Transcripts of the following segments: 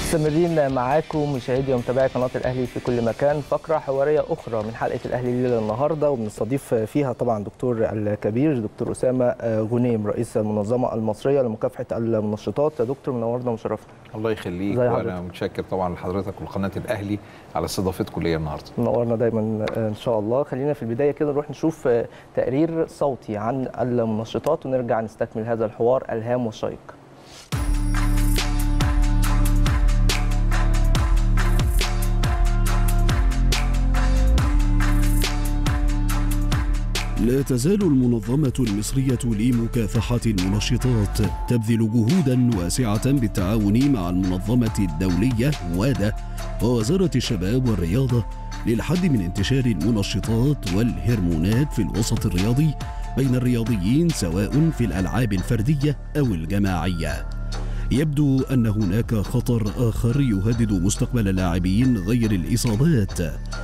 مستمرين معاكم مشاهدي ومتابعي قناه الاهلي في كل مكان فقره حواريه اخرى من حلقه الاهلي ليله النهارده وبنستضيف فيها طبعا دكتور الكبير دكتور اسامه غنيم رئيس المنظمه المصريه لمكافحه المنشطات يا دكتور منورنا ومشرفنا الله يخليك زي وانا حضرتك. متشكر طبعا لحضرتك وقناه الاهلي على استضافتكم ليا النهارده منورنا دايما ان شاء الله خلينا في البدايه كده نروح نشوف تقرير صوتي عن المنشطات ونرجع نستكمل هذا الحوار الهام والشيق لا تزال المنظمة المصرية لمكافحة المنشطات تبذل جهودا واسعة بالتعاون مع المنظمة الدولية وادا ووزارة الشباب والرياضة للحد من انتشار المنشطات والهرمونات في الوسط الرياضي بين الرياضيين سواء في الألعاب الفردية أو الجماعية. يبدو أن هناك خطر آخر يهدد مستقبل اللاعبين غير الإصابات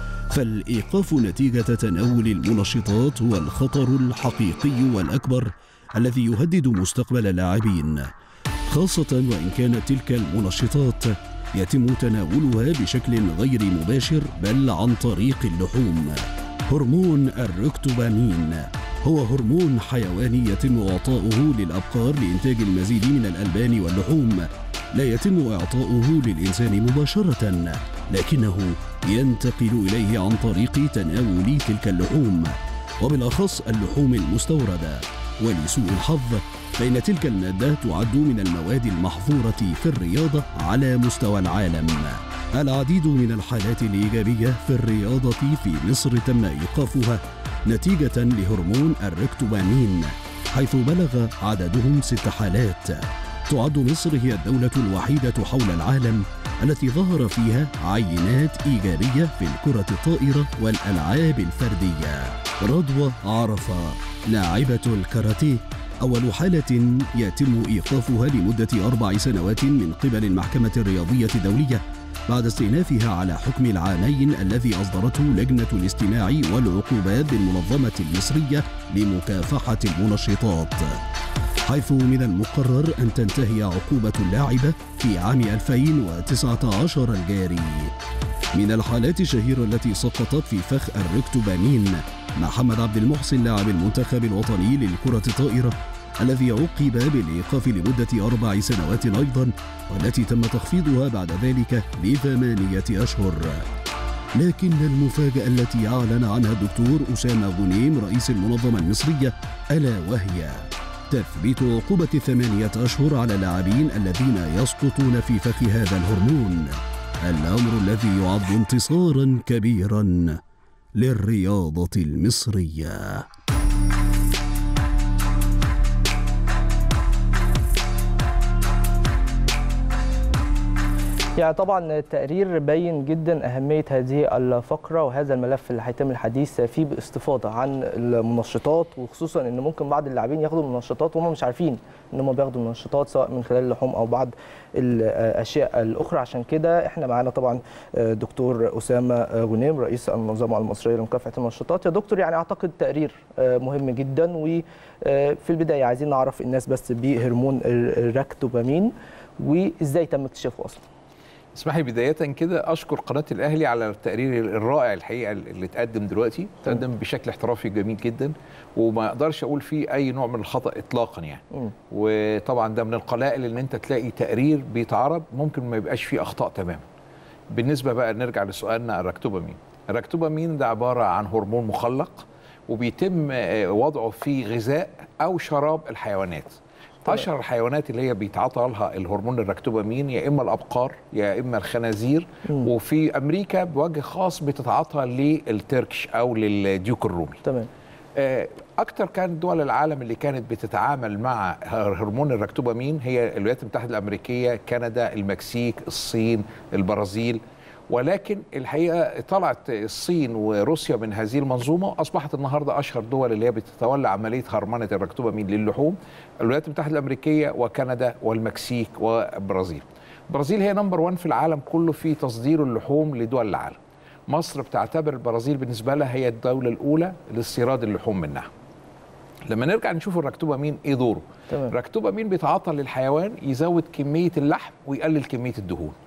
فالإيقاف نتيجة تناول المنشطات هو الخطر الحقيقي والأكبر الذي يهدد مستقبل اللاعبين خاصة وإن كانت تلك المنشطات يتم تناولها بشكل غير مباشر بل عن طريق اللحوم هرمون الركتوبامين هو هرمون حيواني يتم إعطاؤه للأبقار لإنتاج المزيد من الألبان واللحوم لا يتم إعطاؤه للإنسان مباشرة لكنه ينتقل إليه عن طريق تناول تلك اللحوم وبالأخص اللحوم المستوردة ولسوء الحظ فإن تلك المادة تعد من المواد المحظورة في الرياضة على مستوى العالم العديد من الحالات الإيجابية في الرياضة في مصر تم إيقافها نتيجة لهرمون الركتوبامين حيث بلغ عددهم ست حالات تعد مصر هي الدولة الوحيدة حول العالم التي ظهر فيها عينات إيجابية في الكرة الطائرة والألعاب الفردية رضوى عرفة لاعبة الكاراتيه أول حالة يتم إيقافها لمدة أربع سنوات من قبل المحكمة الرياضية الدولية بعد استئنافها على حكم العامين الذي أصدرته لجنة الاستماع والعقوبات بالمنظمة المصرية لمكافحة المنشطات حيث من المقرر أن تنتهي عقوبة اللاعبة في عام 2019 الجاري من الحالات الشهيرة التي سقطت في فخ الركتوبامين محمد عبد المحسن لاعب المنتخب الوطني للكرة الطائرة الذي عوقب بالإيقاف لمدة أربع سنوات أيضا والتي تم تخفيضها بعد ذلك لثمانية أشهر لكن المفاجأة التي أعلن عنها الدكتور أسامة غنيم رئيس المنظمة المصرية ألا وهي تثبيت عقوبة ثمانية أشهر على اللاعبين الذين يسقطون في فخ هذا الهرمون الأمر الذي يعد انتصارا كبيرا للرياضة المصرية يعني طبعا التقرير بين جدا أهمية هذه الفقرة وهذا الملف اللي هيتم الحديث فيه باستفاضة عن المنشطات وخصوصا ان ممكن بعض اللاعبين ياخدوا منشطات وهم مش عارفين ان هم بياخدوا منشطات سواء من خلال اللحوم او بعض الاشياء الاخرى عشان كده احنا معانا طبعا دكتور اسامه غنيم رئيس المنظمه المصريه لمكافحه المنشطات يا دكتور يعني اعتقد تقرير مهم جدا وفي البدايه عايزين نعرف الناس بس بهرمون الراكتوبامين وازاي تم اكتشافه اصلا اسمحي بداية كده أشكر قناة الأهلي على التقرير الرائع الحقيقة اللي اتقدم دلوقتي اتقدم بشكل احترافي جميل جدا وما أقدرش أقول فيه أي نوع من الخطأ إطلاقا يعني م. وطبعا ده من القلائل إن أنت تلاقي تقرير بيتعرض ممكن ما يبقاش فيه أخطاء تماما بالنسبة بقى نرجع لسؤالنا الراكتوبامين الراكتوبامين ده عبارة عن هرمون مخلق وبيتم وضعه في غذاء أو شراب الحيوانات اشهر الحيوانات اللي هي بيتعاطى لها الهرمون الراكتوبامين يا اما الابقار يا اما الخنازير مم. وفي امريكا بوجه خاص بتتعاطى للتركش او للديوك الرومي تمام آه، اكتر كانت دول العالم اللي كانت بتتعامل مع هرمون الراكتوبامين هي الولايات المتحده الامريكيه كندا المكسيك الصين البرازيل ولكن الحقيقه طلعت الصين وروسيا من هذه المنظومه اصبحت النهارده اشهر دول اللي هي بتتولى عمليه هرمنه الراكتوبامين للحوم الولايات المتحده الامريكيه وكندا والمكسيك والبرازيل. البرازيل هي نمبر 1 في العالم كله في تصدير اللحوم لدول العالم. مصر بتعتبر البرازيل بالنسبه لها هي الدوله الاولى لاستيراد اللحوم منها. لما نرجع نشوف الراكتوبامين ايه دوره؟ تمام. الراكتوبامين بيتعاطى للحيوان يزود كميه اللحم ويقلل كميه الدهون.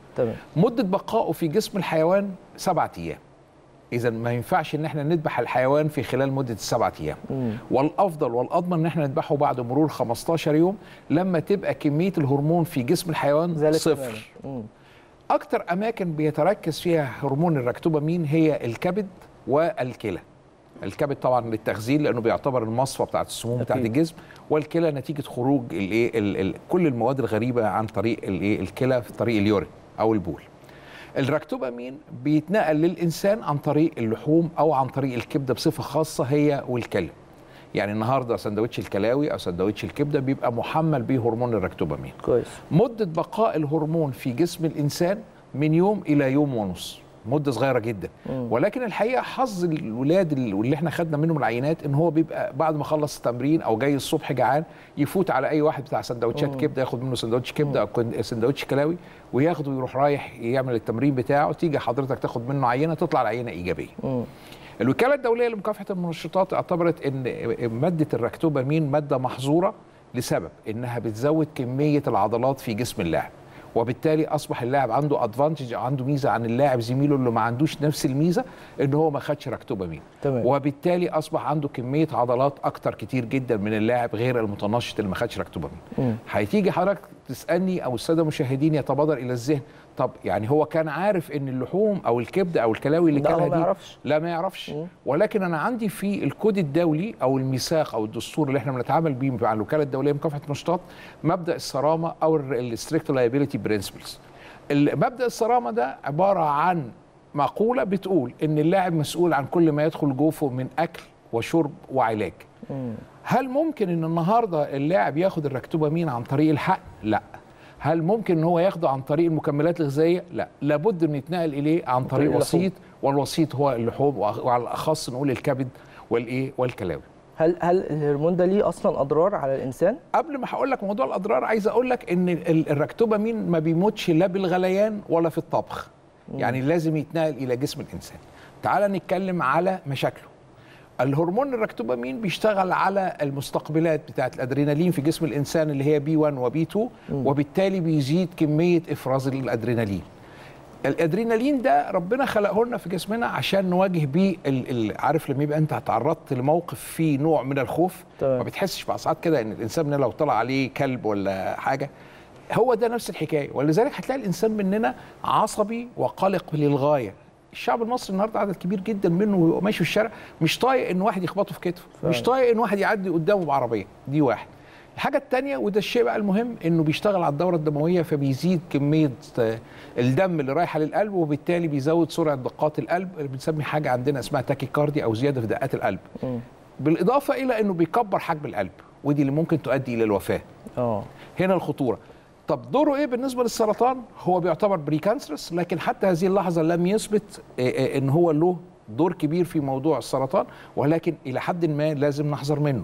تمام مده بقائه في جسم الحيوان سبعة ايام اذا ما ينفعش ان احنا نذبح الحيوان في خلال مده السبعة ايام مم. والافضل والاضمن ان احنا نذبحه بعد مرور 15 يوم لما تبقى كميه الهرمون في جسم الحيوان ذلك صفر تماماً. مم. اكتر اماكن بيتركز فيها هرمون الركتوبامين هي الكبد والكلى الكبد طبعا للتخزين لانه بيعتبر المصفى بتاعت السموم بتاعت أكيد. الجسم والكلى نتيجه خروج الايه ال- ال- كل المواد الغريبه عن طريق الايه الكلى في طريق اليورين او البول الركتوبامين بيتنقل للانسان عن طريق اللحوم او عن طريق الكبده بصفه خاصه هي والكلى يعني النهارده سندوتش الكلاوي او سندوتش الكبده بيبقى محمل بيه هرمون الركتوبامين كويس مدة بقاء الهرمون في جسم الإنسان من يوم إلى يوم ونص مدة صغيرة جدا مم. ولكن الحقيقة حظ الولاد اللي احنا خدنا منهم العينات ان هو بيبقى بعد ما خلص التمرين او جاي الصبح جعان يفوت على اي واحد بتاع سندوتشات مم. كبده ياخد منه سندوتش كبده او كن- سندوتش كلاوي وياخده ويروح رايح يعمل التمرين بتاعه تيجي حضرتك تاخد منه عينه تطلع العينه ايجابيه مم. الوكاله الدوليه لمكافحه المنشطات اعتبرت ان ماده الركتوبامين ماده محظوره لسبب انها بتزود كميه العضلات في جسم اللاعب وبالتالي اصبح اللاعب عنده ادفانتج عنده ميزه عن اللاعب زميله اللي ما عندوش نفس الميزه ان هو ما خدش ركتوبامين تمام. وبالتالي اصبح عنده كميه عضلات اكتر كتير جدا من اللاعب غير المتنشط اللي ما خدش ركتوبامين مم. هتيجي حضرتك تسالني او الساده المشاهدين يتبادر الى الذهن طب يعني هو كان عارف ان اللحوم او الكبده او الكلاوي اللي لا، هو كانها ما دي يعرفش. لا ما يعرفش مم. ولكن انا عندي في الكود الدولي او الميثاق او الدستور اللي احنا بنتعامل بيه مع الوكاله الدوليه لمكافحه المنشطات مبدا الصرامه او الستريكت لايبيليتي برنسبلز مبدا الصرامه ده عباره عن مقوله بتقول ان اللاعب مسؤول عن كل ما يدخل جوفه من اكل وشرب وعلاج مم. هل ممكن ان النهارده اللاعب ياخد الركتوبامين عن طريق الحقن؟ لا. هل ممكن ان هو ياخده عن طريق المكملات الغذائيه؟ لا، لابد ان يتنقل اليه عن طريق طريق وسيط والوسيط هو اللحوم وعلى الاخص نقول الكبد والايه والكلاوي. هل هل الهرمون ده ليه اصلا اضرار على الانسان؟ قبل ما هقول لك موضوع الاضرار عايز اقول لك ان ال- الركتوبامين ما بيموتش لا بالغليان ولا في الطبخ. يعني لازم يتنقل الى جسم الانسان. تعال نتكلم على مشاكله. الهرمون الركتوبامين بيشتغل على المستقبلات بتاعت الادرينالين في جسم الانسان اللي هي بي 1 وبي 2 وبالتالي بيزيد كميه افراز الادرينالين. الادرينالين ده ربنا خلقه لنا في جسمنا عشان نواجه بيه ال- ال- عارف لما يبقى انت تعرضت لموقف فيه نوع من الخوف تمام. ما بتحسش بقى ساعات كده ان الانسان مننا لو طلع عليه كلب ولا حاجه هو ده نفس الحكايه ولذلك هتلاقي الانسان مننا عصبي وقلق للغايه الشعب المصري النهارده عدد كبير جدا منه وهو ماشي في الشارع مش طايق ان واحد يخبطه في كتفه فعلا. مش طايق ان واحد يعدي قدامه بعربيه دي واحد الحاجة التانية وده الشيء بقى المهم انه بيشتغل على الدورة الدموية فبيزيد كمية آه، الدم اللي رايحة للقلب وبالتالي بيزود سرعة دقات القلب اللي بنسمي حاجة عندنا اسمها تاكيكاردي او زيادة في دقات القلب مم. بالاضافه الى انه بيكبر حجم القلب ودي اللي ممكن تؤدي الى الوفاه اه هنا الخطوره طب دوره ايه بالنسبه للسرطان هو بيعتبر بريكانسرس لكن حتى هذه اللحظه لم يثبت آه، آه، ان هو له دور كبير في موضوع السرطان ولكن الى حد ما لازم نحذر منه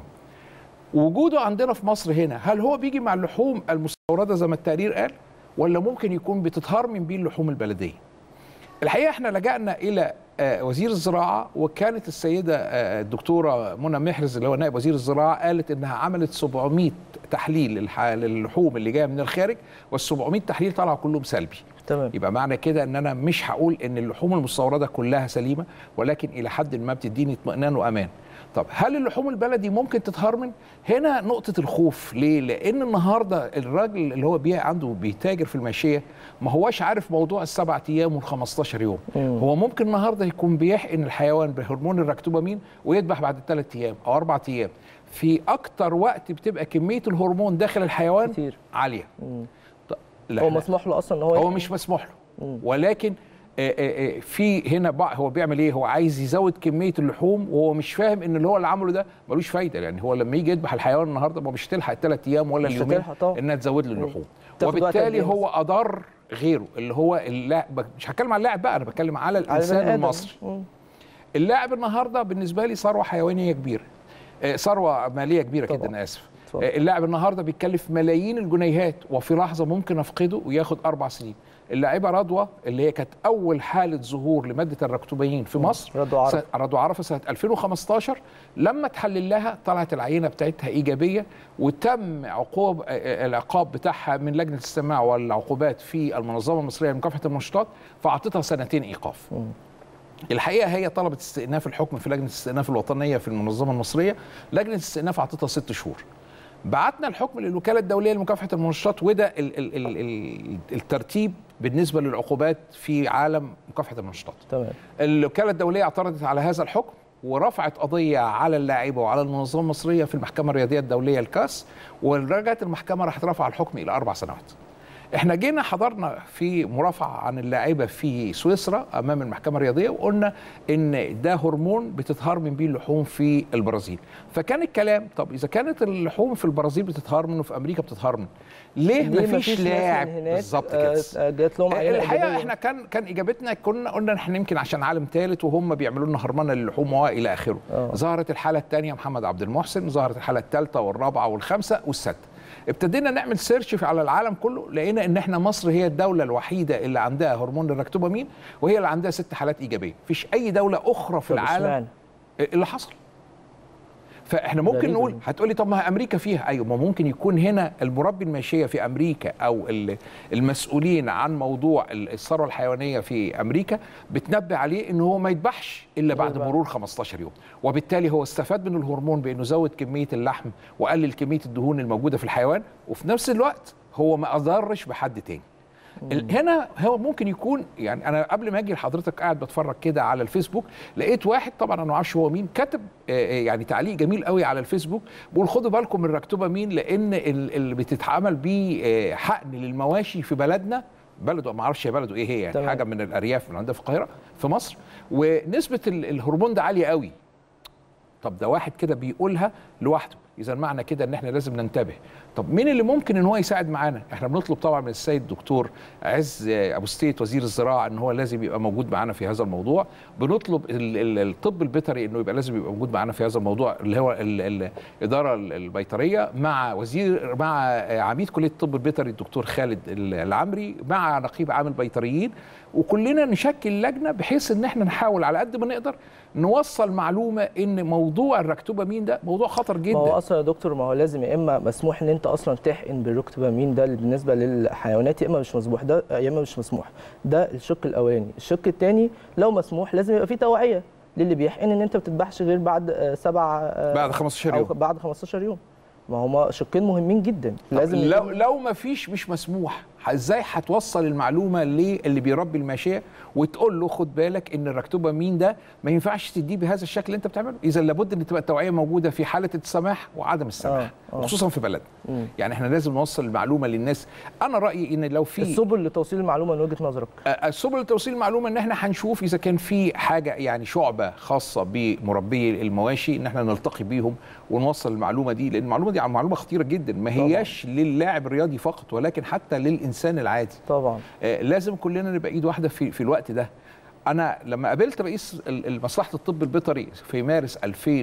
وجوده عندنا في مصر هنا هل هو بيجي مع اللحوم المستورده زي ما التقرير قال ولا ممكن يكون بتتهرمن بيه اللحوم البلديه الحقيقه احنا لجأنا الى آه، وزير الزراعه وكانت السيده آه، الدكتوره منى محرز اللي هو نائب وزير الزراعه قالت انها عملت 700 تحليل للح- للحوم اللي جايه من الخارج وال 700 تحليل طلعوا كلهم سلبي تمام يبقى معنى كده ان انا مش هقول ان اللحوم المستورده كلها سليمه ولكن الى حد ما بتديني اطمئنان وامان طب هل اللحوم البلدي ممكن تتهرمن هنا نقطه الخوف ليه لان النهارده الراجل اللي هو بيع عنده بيتاجر في الماشيه ما هوش عارف موضوع السبع ايام وال15 يوم مم. هو ممكن النهارده يكون بيحقن الحيوان بهرمون الركتوبامين ويذبح بعد ثلاث ايام او اربع ايام في اكتر وقت بتبقى كميه الهرمون داخل الحيوان كتير. عاليه مم. طب لا هو إحنا- مسموح له اصلا ان هو هو يحمل؟ مش مسموح له مم. ولكن آه، آه، آه، في هنا بقى هو بيعمل ايه هو عايز يزود كميه اللحوم وهو مش فاهم ان اللي هو اللي عمله ده ملوش فايده يعني هو لما يجي يذبح الحيوان النهارده ما مش تلحق الثلاث ايام ولا مش اليومين هتلحق طبعا. انها تزود له اللحوم تاخد وقت قد وبالتالي إيه هو اضر غيره اللي هو اللاعب مش هتكلم على اللاعب بقى انا بتكلم على على الانسان البني آدم. المصري مم. اللاعب النهارده بالنسبه لي ثروه حيوانيه كبيره آه، ثروه ماليه كبيره طبعاً. جدا اسف اتفضل. آه، اللاعب النهارده بيتكلف ملايين الجنيهات وفي لحظه ممكن افقده وياخد اربع سنين اللاعبه رضوى اللي هي كانت اول حاله ظهور لماده الركتوبيين في مصر رضوى عرفة. سنة- رضوى عرفه سنه 2015 لما تحلل لها طلعت العينه بتاعتها ايجابيه وتم عقوب آه، آه، العقاب بتاعها من لجنه السماع والعقوبات في المنظمه المصريه لمكافحه المنشطات فاعطتها سنتين ايقاف. الحقيقه هي طلبت استئناف الحكم في لجنه الاستئناف الوطنيه في المنظمه المصريه لجنه الاستئناف اعطتها ست شهور بعتنا الحكم للوكاله الدوليه لمكافحه المنشطات وده ال ال ال ال الترتيب بالنسبه للعقوبات في عالم مكافحه المنشطات تمام الوكاله الدوليه اعترضت على هذا الحكم ورفعت قضيه على اللاعيبه وعلى المنظمه المصريه في المحكمه الرياضيه الدوليه الكاس ورجعت المحكمه راح ترفع الحكم الى اربع سنوات احنا جينا حضرنا في مرافعه عن اللاعيبه في سويسرا امام المحكمه الرياضيه وقلنا ان ده هرمون بتتهرمن بيه اللحوم في البرازيل فكان الكلام طب اذا كانت اللحوم في البرازيل بتتهرمن وفي امريكا بتتهرمن ليه, ليه مفيش مفيش ناس لاعب من هناك، بالظبط آه، كده آه، جات لهم عينة الحقيقه إيجابية؟ احنا كان كان اجابتنا كنا قلنا احنا يمكن عشان عالم ثالث وهم بيعملوا لنا هرمنه للحوم والى اخره آه. ظهرت الحاله الثانيه محمد عبد المحسن ظهرت الحاله الثالثه والرابعه والخامسه والسادسه ابتدينا نعمل سيرش في- على العالم كله لقينا ان احنا مصر هي الدوله الوحيده اللي عندها هرمون الركتوبامين وهي اللي عندها ست حالات ايجابيه مفيش اي دوله اخرى في طب العالم اشمعنى؟ اللي حصل فاحنا ممكن غريبة نقول دي. هتقولي طب ما امريكا فيها ايوه ما ممكن يكون هنا المربي الماشيه في امريكا او ال- المسؤولين عن موضوع ال- الثروه الحيوانيه في امريكا بتنبه عليه ان هو ما يذبحش الا بعد بعد. مرور 15 يوم وبالتالي هو استفاد من الهرمون بانه زود كميه اللحم وقلل كميه الدهون الموجوده في الحيوان وفي نفس الوقت هو ما اضرش بحد تاني ال- هنا هو ممكن يكون يعني انا قبل ما اجي لحضرتك قاعد بتفرج كده على الفيسبوك لقيت واحد طبعا انا ما اعرفش هو مين كاتب آه، آه، يعني تعليق جميل قوي على الفيسبوك بيقول خدوا بالكم من الركتوبه مين لان ال- اللي بتتعمل بيه آه، حقن للمواشي في بلدنا بلده ما اعرفش هي بلده ايه هي يعني تمام. حاجه من الارياف اللي عندها في القاهره في مصر ونسبه ال- الهرمون ده عاليه قوي طب ده واحد كده بيقولها لوحده اذا معنى كده ان احنا لازم ننتبه طب مين اللي ممكن ان هو يساعد معانا احنا بنطلب طبعا من السيد الدكتور عز ابو ستيت وزير الزراعه ان هو لازم يبقى موجود معانا في هذا الموضوع بنطلب ال- ال- الطب البيطري انه يبقى لازم يبقى موجود معانا في هذا الموضوع اللي هو ال- ال- الاداره ال- البيطريه مع وزير مع عميد كليه الطب البيطري الدكتور خالد ال- العمري مع نقيب عام البيطريين وكلنا نشكل لجنه بحيث ان احنا نحاول على قد ما نقدر نوصل معلومه ان موضوع الركتوبامين ده موضوع خطر ما هو جدا اصلا يا دكتور ما هو لازم يا اما مسموح ان انت اصلا تحقن بالروكتوبامين ده بالنسبه للحيوانات يا اما مش مسموح ده يا اما مش مسموح ده الشق الاولاني الشق الثاني لو مسموح لازم يبقى في توعيه للي بيحقن ان انت ما بتذبحش غير بعد آه، سبع آه، بعد 15 أو يوم بعد 15 يوم ما هما شقين مهمين جدا لازم لازم لو يكون- لو ما فيش مش مسموح ازاي هتوصل المعلومه للي بيربي الماشيه وتقول له خد بالك ان الركتوبامين ده ما ينفعش تديه بهذا الشكل اللي انت بتعمله اذا لابد ان تبقى التوعيه موجوده في حاله السماح وعدم السماح آه، آه. وخصوصا في بلدنا مم. يعني احنا لازم نوصل المعلومه للناس انا رايي ان لو في السبل لتوصيل المعلومه من وجهه نظرك آه، سبل توصيل المعلومه ان احنا هنشوف اذا كان في حاجه يعني شعبه خاصه بمربي المواشي ان احنا نلتقي بيهم ونوصل المعلومه دي لان المعلومه دي معلومه خطيره جدا ما طبعاً. هياش للاعب الرياضي فقط ولكن حتى للانسان العادي طبعا آه، لازم كلنا نبقى ايد واحده في في الوقت ده انا لما قابلت رئيس ال- ال- مصلحه الطب البيطري في مارس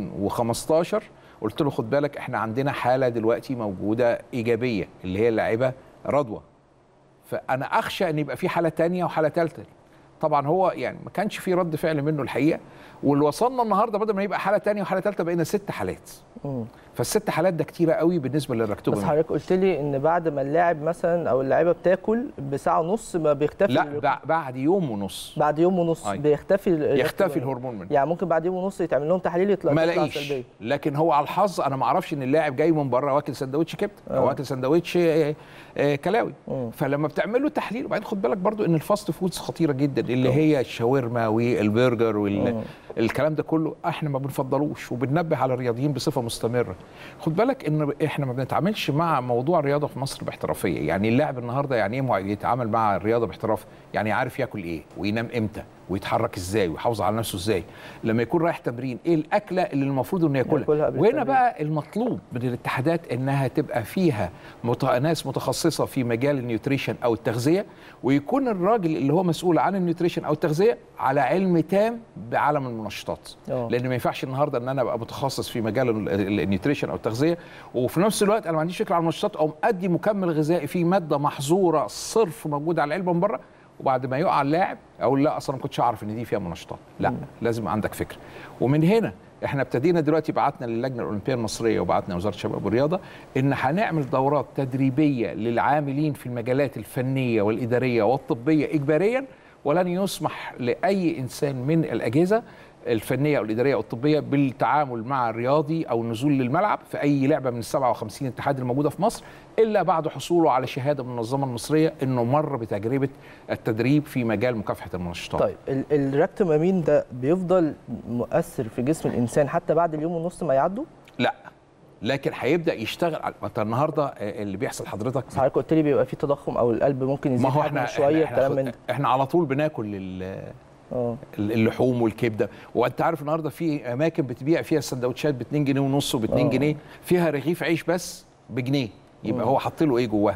2015 قلت له خد بالك احنا عندنا حاله دلوقتي موجوده ايجابيه اللي هي اللاعبه رضوى فانا اخشى ان يبقى في حاله تانية وحاله ثالثه طبعا هو يعني ما كانش في رد فعل منه الحقيقه واللي وصلنا النهارده بدل ما يبقى حاله تانية وحاله ثالثه بقينا ست حالات مم. فالست حالات ده كتيره قوي بالنسبه بس للركتوبه حضرتك قلت لي ان بعد ما اللاعب مثلا او اللاعيبه بتاكل بساعه ونص ما بيختفي لا الرك- بع- بعد يوم ونص بعد يوم ونص أيوة. بيختفي ال- يختفي الهرمون منه يعني ممكن بعد يوم ونص يتعمل لهم تحاليل يطلع ما تطلع لاقيش سلبيه لكن هو على الحظ انا ما اعرفش ان اللاعب جاي من بره واكل سندوتش كبده او آه. واكل سندوتش آه، آه، كلاوي مم. فلما بتعمل له تحليل وبعدين خد بالك برضو ان الفاست فودز خطيره جدا اللي هي الشاورما والبرجر مم. والكلام ده كله احنا ما بنفضلوش وبننبه على الرياضيين بصفه مستمره خد بالك ان احنا ما بنتعاملش مع موضوع الرياضه في مصر باحترافيه يعني اللاعب النهارده يعني ايه مع- يتعامل مع الرياضه باحتراف يعني عارف ياكل ايه وينام امتى ويتحرك ازاي ويحافظ على نفسه ازاي لما يكون رايح تمرين ايه الاكله اللي المفروض انه ياكلها ياكلها قبل وهنا التمرين. بقى المطلوب من الاتحادات انها تبقى فيها مت... ناس متخصصه في مجال النيوتريشن او التغذيه ويكون الراجل اللي هو مسؤول عن النيوتريشن او التغذيه على علم تام بعالم المنشطات آه. لان ما ينفعش النهارده ان انا ابقى متخصص في مجال ال- ال- النيوتريشن او التغذيه وفي نفس الوقت انا ما عنديش فكره عن المنشطات او مادي مكمل غذائي فيه ماده محظوره صرف موجوده على العلبه من بره وبعد ما يقع اللاعب اقول لا اصلا ما كنتش اعرف ان دي فيها منشطات لا لازم عندك فكره ومن هنا احنا ابتدينا دلوقتي بعتنا للجنه الاولمبيه المصريه وبعتنا وزاره الشباب والرياضه ان هنعمل دورات تدريبيه للعاملين في المجالات الفنيه والاداريه والطبيه اجباريا ولن يسمح لاي انسان من الاجهزه الفنيه او الاداريه او الطبيه بالتعامل مع الرياضي او النزول للملعب في اي لعبه من ال 57 اتحاد الموجوده في مصر الا بعد حصوله على شهاده من المنظمه المصريه انه مر بتجربه التدريب في مجال مكافحه المنشطات. طيب ال- الراكتومامين ده بيفضل مؤثر في جسم الانسان حتى بعد اليوم ونص ما يعدوا لا لكن هيبدا يشتغل على ما انت النهارده آه، اللي بيحصل حضرتك بس حضرتك قلت لي بيبقى في تضخم او القلب ممكن يزيد ما هو حجمه احنا شويه احنا, الكلام من احنا, ده احنا على طول بناكل ال- اه اللحوم والكبده وانت عارف النهارده في اماكن بتبيع فيها السندوتشات ب 2 جنيه ونص وب 2 آه. جنيه فيها رغيف عيش بس بجنيه يبقى مم. هو حاط له ايه جواها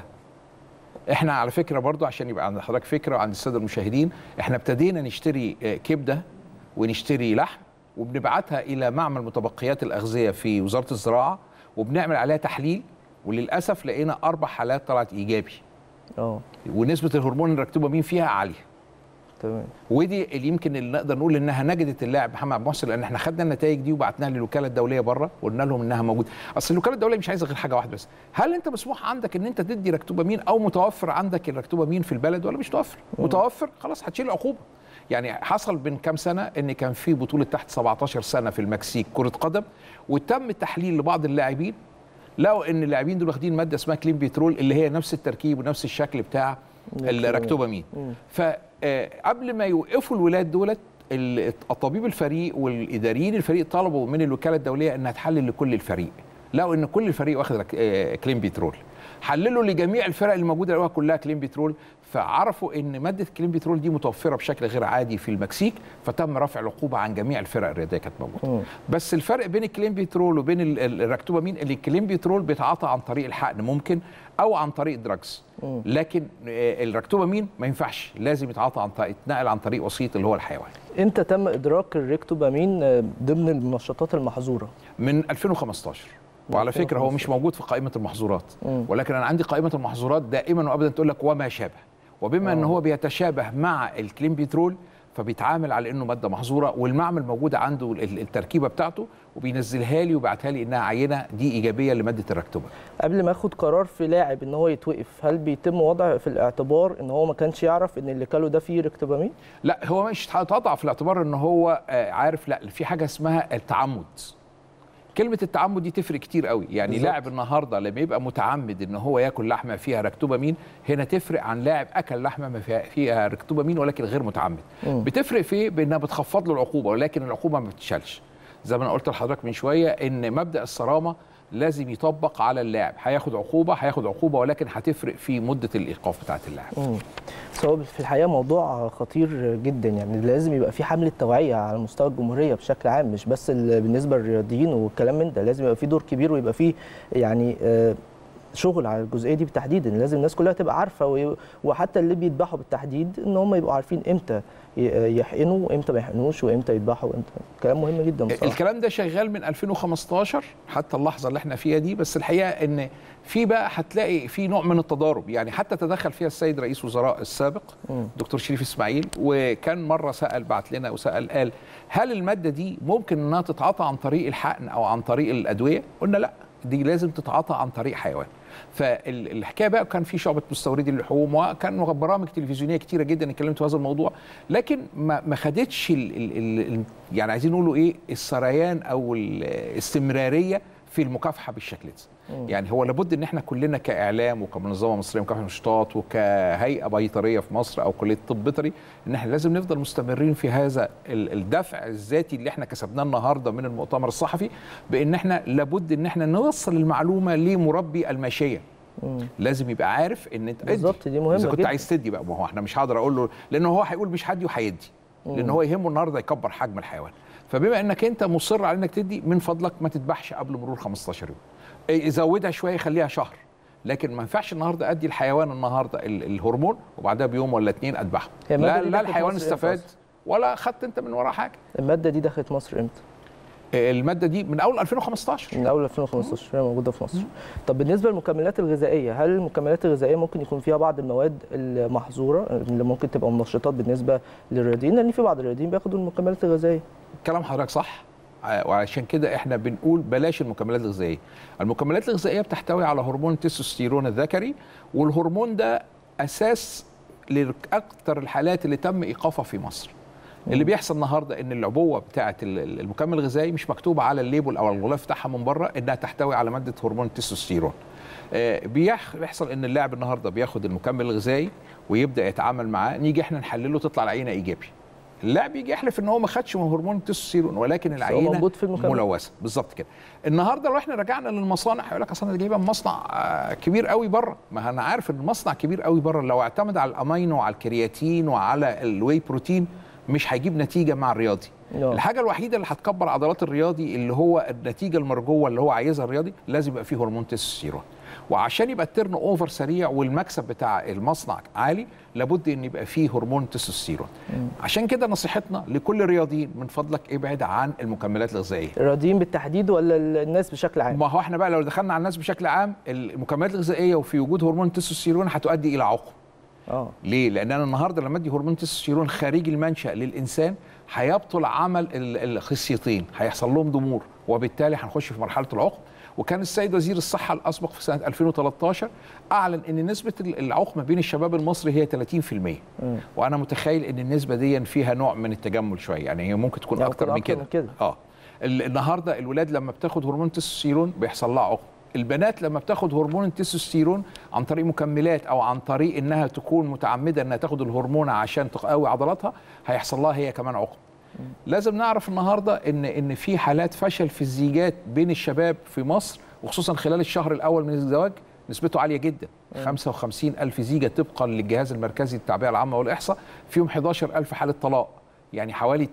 احنا على فكره برضو عشان يبقى عند حضرتك فكره وعند الساده المشاهدين احنا ابتدينا نشتري آه، كبده ونشتري لحم وبنبعتها الى معمل متبقيات الاغذيه في وزاره الزراعه وبنعمل عليها تحليل وللاسف لقينا اربع حالات طلعت ايجابي اه ونسبه الهرمون الراكتوبامين فيها عاليه تمام ودي اللي يمكن اللي نقدر نقول انها نجدت اللاعب محمد عبد المحسن لان احنا خدنا النتائج دي وبعتناها للوكاله الدوليه بره وقلنا لهم انها موجوده اصل الوكاله الدوليه مش عايزه غير حاجه واحده بس هل انت مسموح عندك ان انت تدي ركتوبامين او متوفر عندك الركتوبامين في البلد ولا مش متوفر متوفر خلاص هتشيل عقوبه يعني حصل من كام سنه ان كان في بطوله تحت 17 سنه في المكسيك كره قدم وتم التحليل لبعض اللاعبين لقوا ان اللاعبين دول واخدين ماده اسمها كلين بيترول اللي هي نفس التركيب ونفس الشكل بتاع الركتوبامين فقبل ما يوقفوا الولاد دولت ال- الطبيب الفريق والاداريين الفريق طلبوا من الوكاله الدوليه انها تحلل لكل الفريق لقوا ان كل الفريق واخد رك- آه، كلين بيترول حللوا لجميع الفرق اللي موجوده لقوها كلها كلين بيترول فعرفوا ان ماده كلين بيترول دي متوفره بشكل غير عادي في المكسيك فتم رفع العقوبه عن جميع الفرق الرياضيه كانت موجوده مم. بس الفرق بين الكلين بيترول وبين ال- ال- الراكتوبامين اللي الكلين بيترول بيتعاطى عن طريق الحقن ممكن او عن طريق دراجز مم. لكن آه، الراكتوبامين ما ينفعش لازم يتعاطى عن طريق يتنقل عن طريق وسيط اللي هو الحيوان امتى تم ادراك الريكتوبامين آه، ضمن المنشطات المحظوره من 2015 وعلى فكره هو مش موجود في قائمه المحظورات مم. ولكن انا عندي قائمه المحظورات دائما وابدا تقول لك وما شابه وبما ان آه. هو بيتشابه مع الكلين بيترول فبيتعامل على انه ماده محظوره والمعمل موجود عنده ال- التركيبه بتاعته وبينزلها لي ويبعتها لي انها عينه دي ايجابيه لماده الركتوبه قبل ما اخد قرار في لاعب ان هو يتوقف هل بيتم وضع في الاعتبار ان هو ما كانش يعرف ان اللي كاله ده فيه ريكتوبامين لا هو مش تضع في الاعتبار ان هو آه، عارف لا في حاجه اسمها التعمد كلمة التعمد دي تفرق كتير قوي يعني بالظبط. لاعب النهارده لما يبقى متعمد ان هو ياكل لحمه فيها ركتوبامين هنا تفرق عن لاعب اكل لحمه ما فيها, فيها ركتوبامين ولكن غير متعمد مم. بتفرق في إيه؟ بانها بتخفض له العقوبه ولكن العقوبه ما بتتشالش زي ما انا قلت لحضرتك من شويه ان مبدا الصرامه لازم يطبق على اللاعب هياخد عقوبه هياخد عقوبه ولكن هتفرق في مده الايقاف بتاعه اللاعب مم. بس هو في الحقيقه موضوع خطير جدا يعني لازم يبقى في حمله توعيه على مستوى الجمهوريه بشكل عام مش بس ال- بالنسبه للرياضيين والكلام من ده لازم يبقى في دور كبير ويبقى في يعني آه، شغل على الجزئيه دي بالتحديد إن لازم الناس كلها تبقى عارفه وي- وحتى اللي بيذبحوا بالتحديد ان هم يبقوا عارفين امتى ي- يحقنوا وامتى ما يحقنوش وامتى يذبحوا وامتى كلام مهم جدا بصراحه الكلام ده شغال من 2015 حتى اللحظه اللي احنا فيها دي بس الحقيقه ان في بقى هتلاقي في نوع من التضارب يعني حتى تدخل فيها السيد رئيس وزراء السابق مم. دكتور شريف اسماعيل وكان مره سال بعت لنا وسال قال هل الماده دي ممكن انها تتعاطى عن طريق الحقن او عن طريق الادويه قلنا لا دي لازم تتعاطى عن طريق حيوان فالحكايه بقى كان في شعبه مستوردي اللحوم وكان برامج تلفزيونيه كتيره جدا اتكلمت في هذا الموضوع لكن ما ما خدتش ال ال ال ال يعني عايزين نقولوا ايه السريان او الاستمراريه في المكافحه بالشكل ده يعني هو لابد ان احنا كلنا كاعلام وكمنظمه مصريه لمكافحه النشاطات وكهيئه بيطريه في مصر او كليه طب بيطري ان احنا لازم نفضل مستمرين في هذا ال- الدفع الذاتي اللي احنا كسبناه النهارده من المؤتمر الصحفي بان احنا لابد ان احنا نوصل المعلومه لمربي الماشيه مم. لازم يبقى عارف ان انت ادي. بالظبط، دي مهمة اذا كنت جدا. عايز تدي بقى ما هو احنا مش هقدر اقول له لانه هو هيقول مش هدي وهيدي لان هو يهمه النهارده يكبر حجم الحيوان فبما انك انت مصر على انك تدي من فضلك ما تذبحش قبل مرور 15 يوم إيه، زودها شويه خليها شهر لكن ما ينفعش النهارده ادي الحيوان النهارده ال- الهرمون وبعدها بيوم ولا اتنين اذبحه هي المادة لا دي لا دخلت الحيوان مصر إمتى استفاد أصلاً؟ ولا خدت انت من وراه حاجه الماده دي دخلت مصر امتى؟ الماده دي من اول 2015 من اول 2015 هي موجوده في مصر. طب بالنسبه للمكملات الغذائيه هل المكملات الغذائيه ممكن يكون فيها بعض المواد المحظوره اللي ممكن تبقى منشطات بالنسبه للرياضيين لان في بعض الرياضيين بياخدوا المكملات الغذائيه. كلام حضرتك صح ع- وعشان كده احنا بنقول بلاش المكملات الغذائيه المكملات الغذائيه بتحتوي على هرمون التستوستيرون الذكري والهرمون ده اساس لاكثر الحالات اللي تم ايقافها في مصر اللي بيحصل النهارده ان العبوه بتاعه ال- ال- المكمل الغذائي مش مكتوب على الليبل او الغلاف بتاعها من بره انها تحتوي على ماده هرمون التستوستيرون آه، بيح- بيحصل ان اللاعب النهارده بياخد المكمل الغذائي ويبدا يتعامل معاه نيجي احنا نحلله تطلع العينه ايجابي اللاعب يجي يحلف ان هو ما خدش من هرمون التستوستيرون ولكن هو العينه موجود في المكمل. ملوثه بالظبط كده النهارده لو احنا رجعنا للمصانع هيقول لك اصل انا جايبها من مصنع آه، كبير قوي بره ما انا عارف ان المصنع كبير قوي بره لو اعتمد على الامينو وعلى الكرياتين وعلى الواي بروتين مش هيجيب نتيجه مع الرياضي نعم. الحاجه الوحيده اللي هتكبر عضلات الرياضي اللي هو النتيجه المرجوه اللي هو عايزها الرياضي لازم يبقى فيه هرمون تستوستيرون وعشان يبقى التيرن اوفر سريع والمكسب بتاع المصنع عالي لابد ان يبقى فيه هرمون تستوستيرون عشان كده نصيحتنا لكل الرياضيين من فضلك ابعد عن المكملات الغذائيه الرياضيين بالتحديد ولا الناس بشكل عام؟ ما هو احنا بقى لو دخلنا على الناس بشكل عام المكملات الغذائيه وفي وجود هرمون التستوستيرون هتؤدي الى عقم اه ليه؟ لان انا النهارده لما ادي هرمون تستوستيرون خارجي المنشا للانسان هيبطل عمل ال- الخصيتين هيحصل لهم ضمور وبالتالي هنخش في مرحله العقم وكان السيد وزير الصحه الاسبق في سنه 2013 اعلن ان نسبه ال- العقم بين الشباب المصري هي 30% وانا متخيل ان النسبه دي فيها نوع من التجمل شويه يعني هي ممكن تكون يعني اكتر ممكن من أكتر كده من كده. اه ال- النهارده الولاد لما بتاخد هرمون تستوستيرون بيحصل لها عقم البنات لما بتاخد هرمون التستوستيرون عن طريق مكملات او عن طريق انها تكون متعمده انها تاخد الهرمون عشان تقوي عضلاتها هيحصل لها هي كمان عقم لازم نعرف النهارده ان ان في حالات فشل في الزيجات بين الشباب في مصر وخصوصا خلال الشهر الاول من الزواج نسبته عاليه جدا 55 ألف زيجة طبقا للجهاز المركزي للتعبئة العامة والإحصاء فيهم 11 ألف حالة طلاق يعني حوالي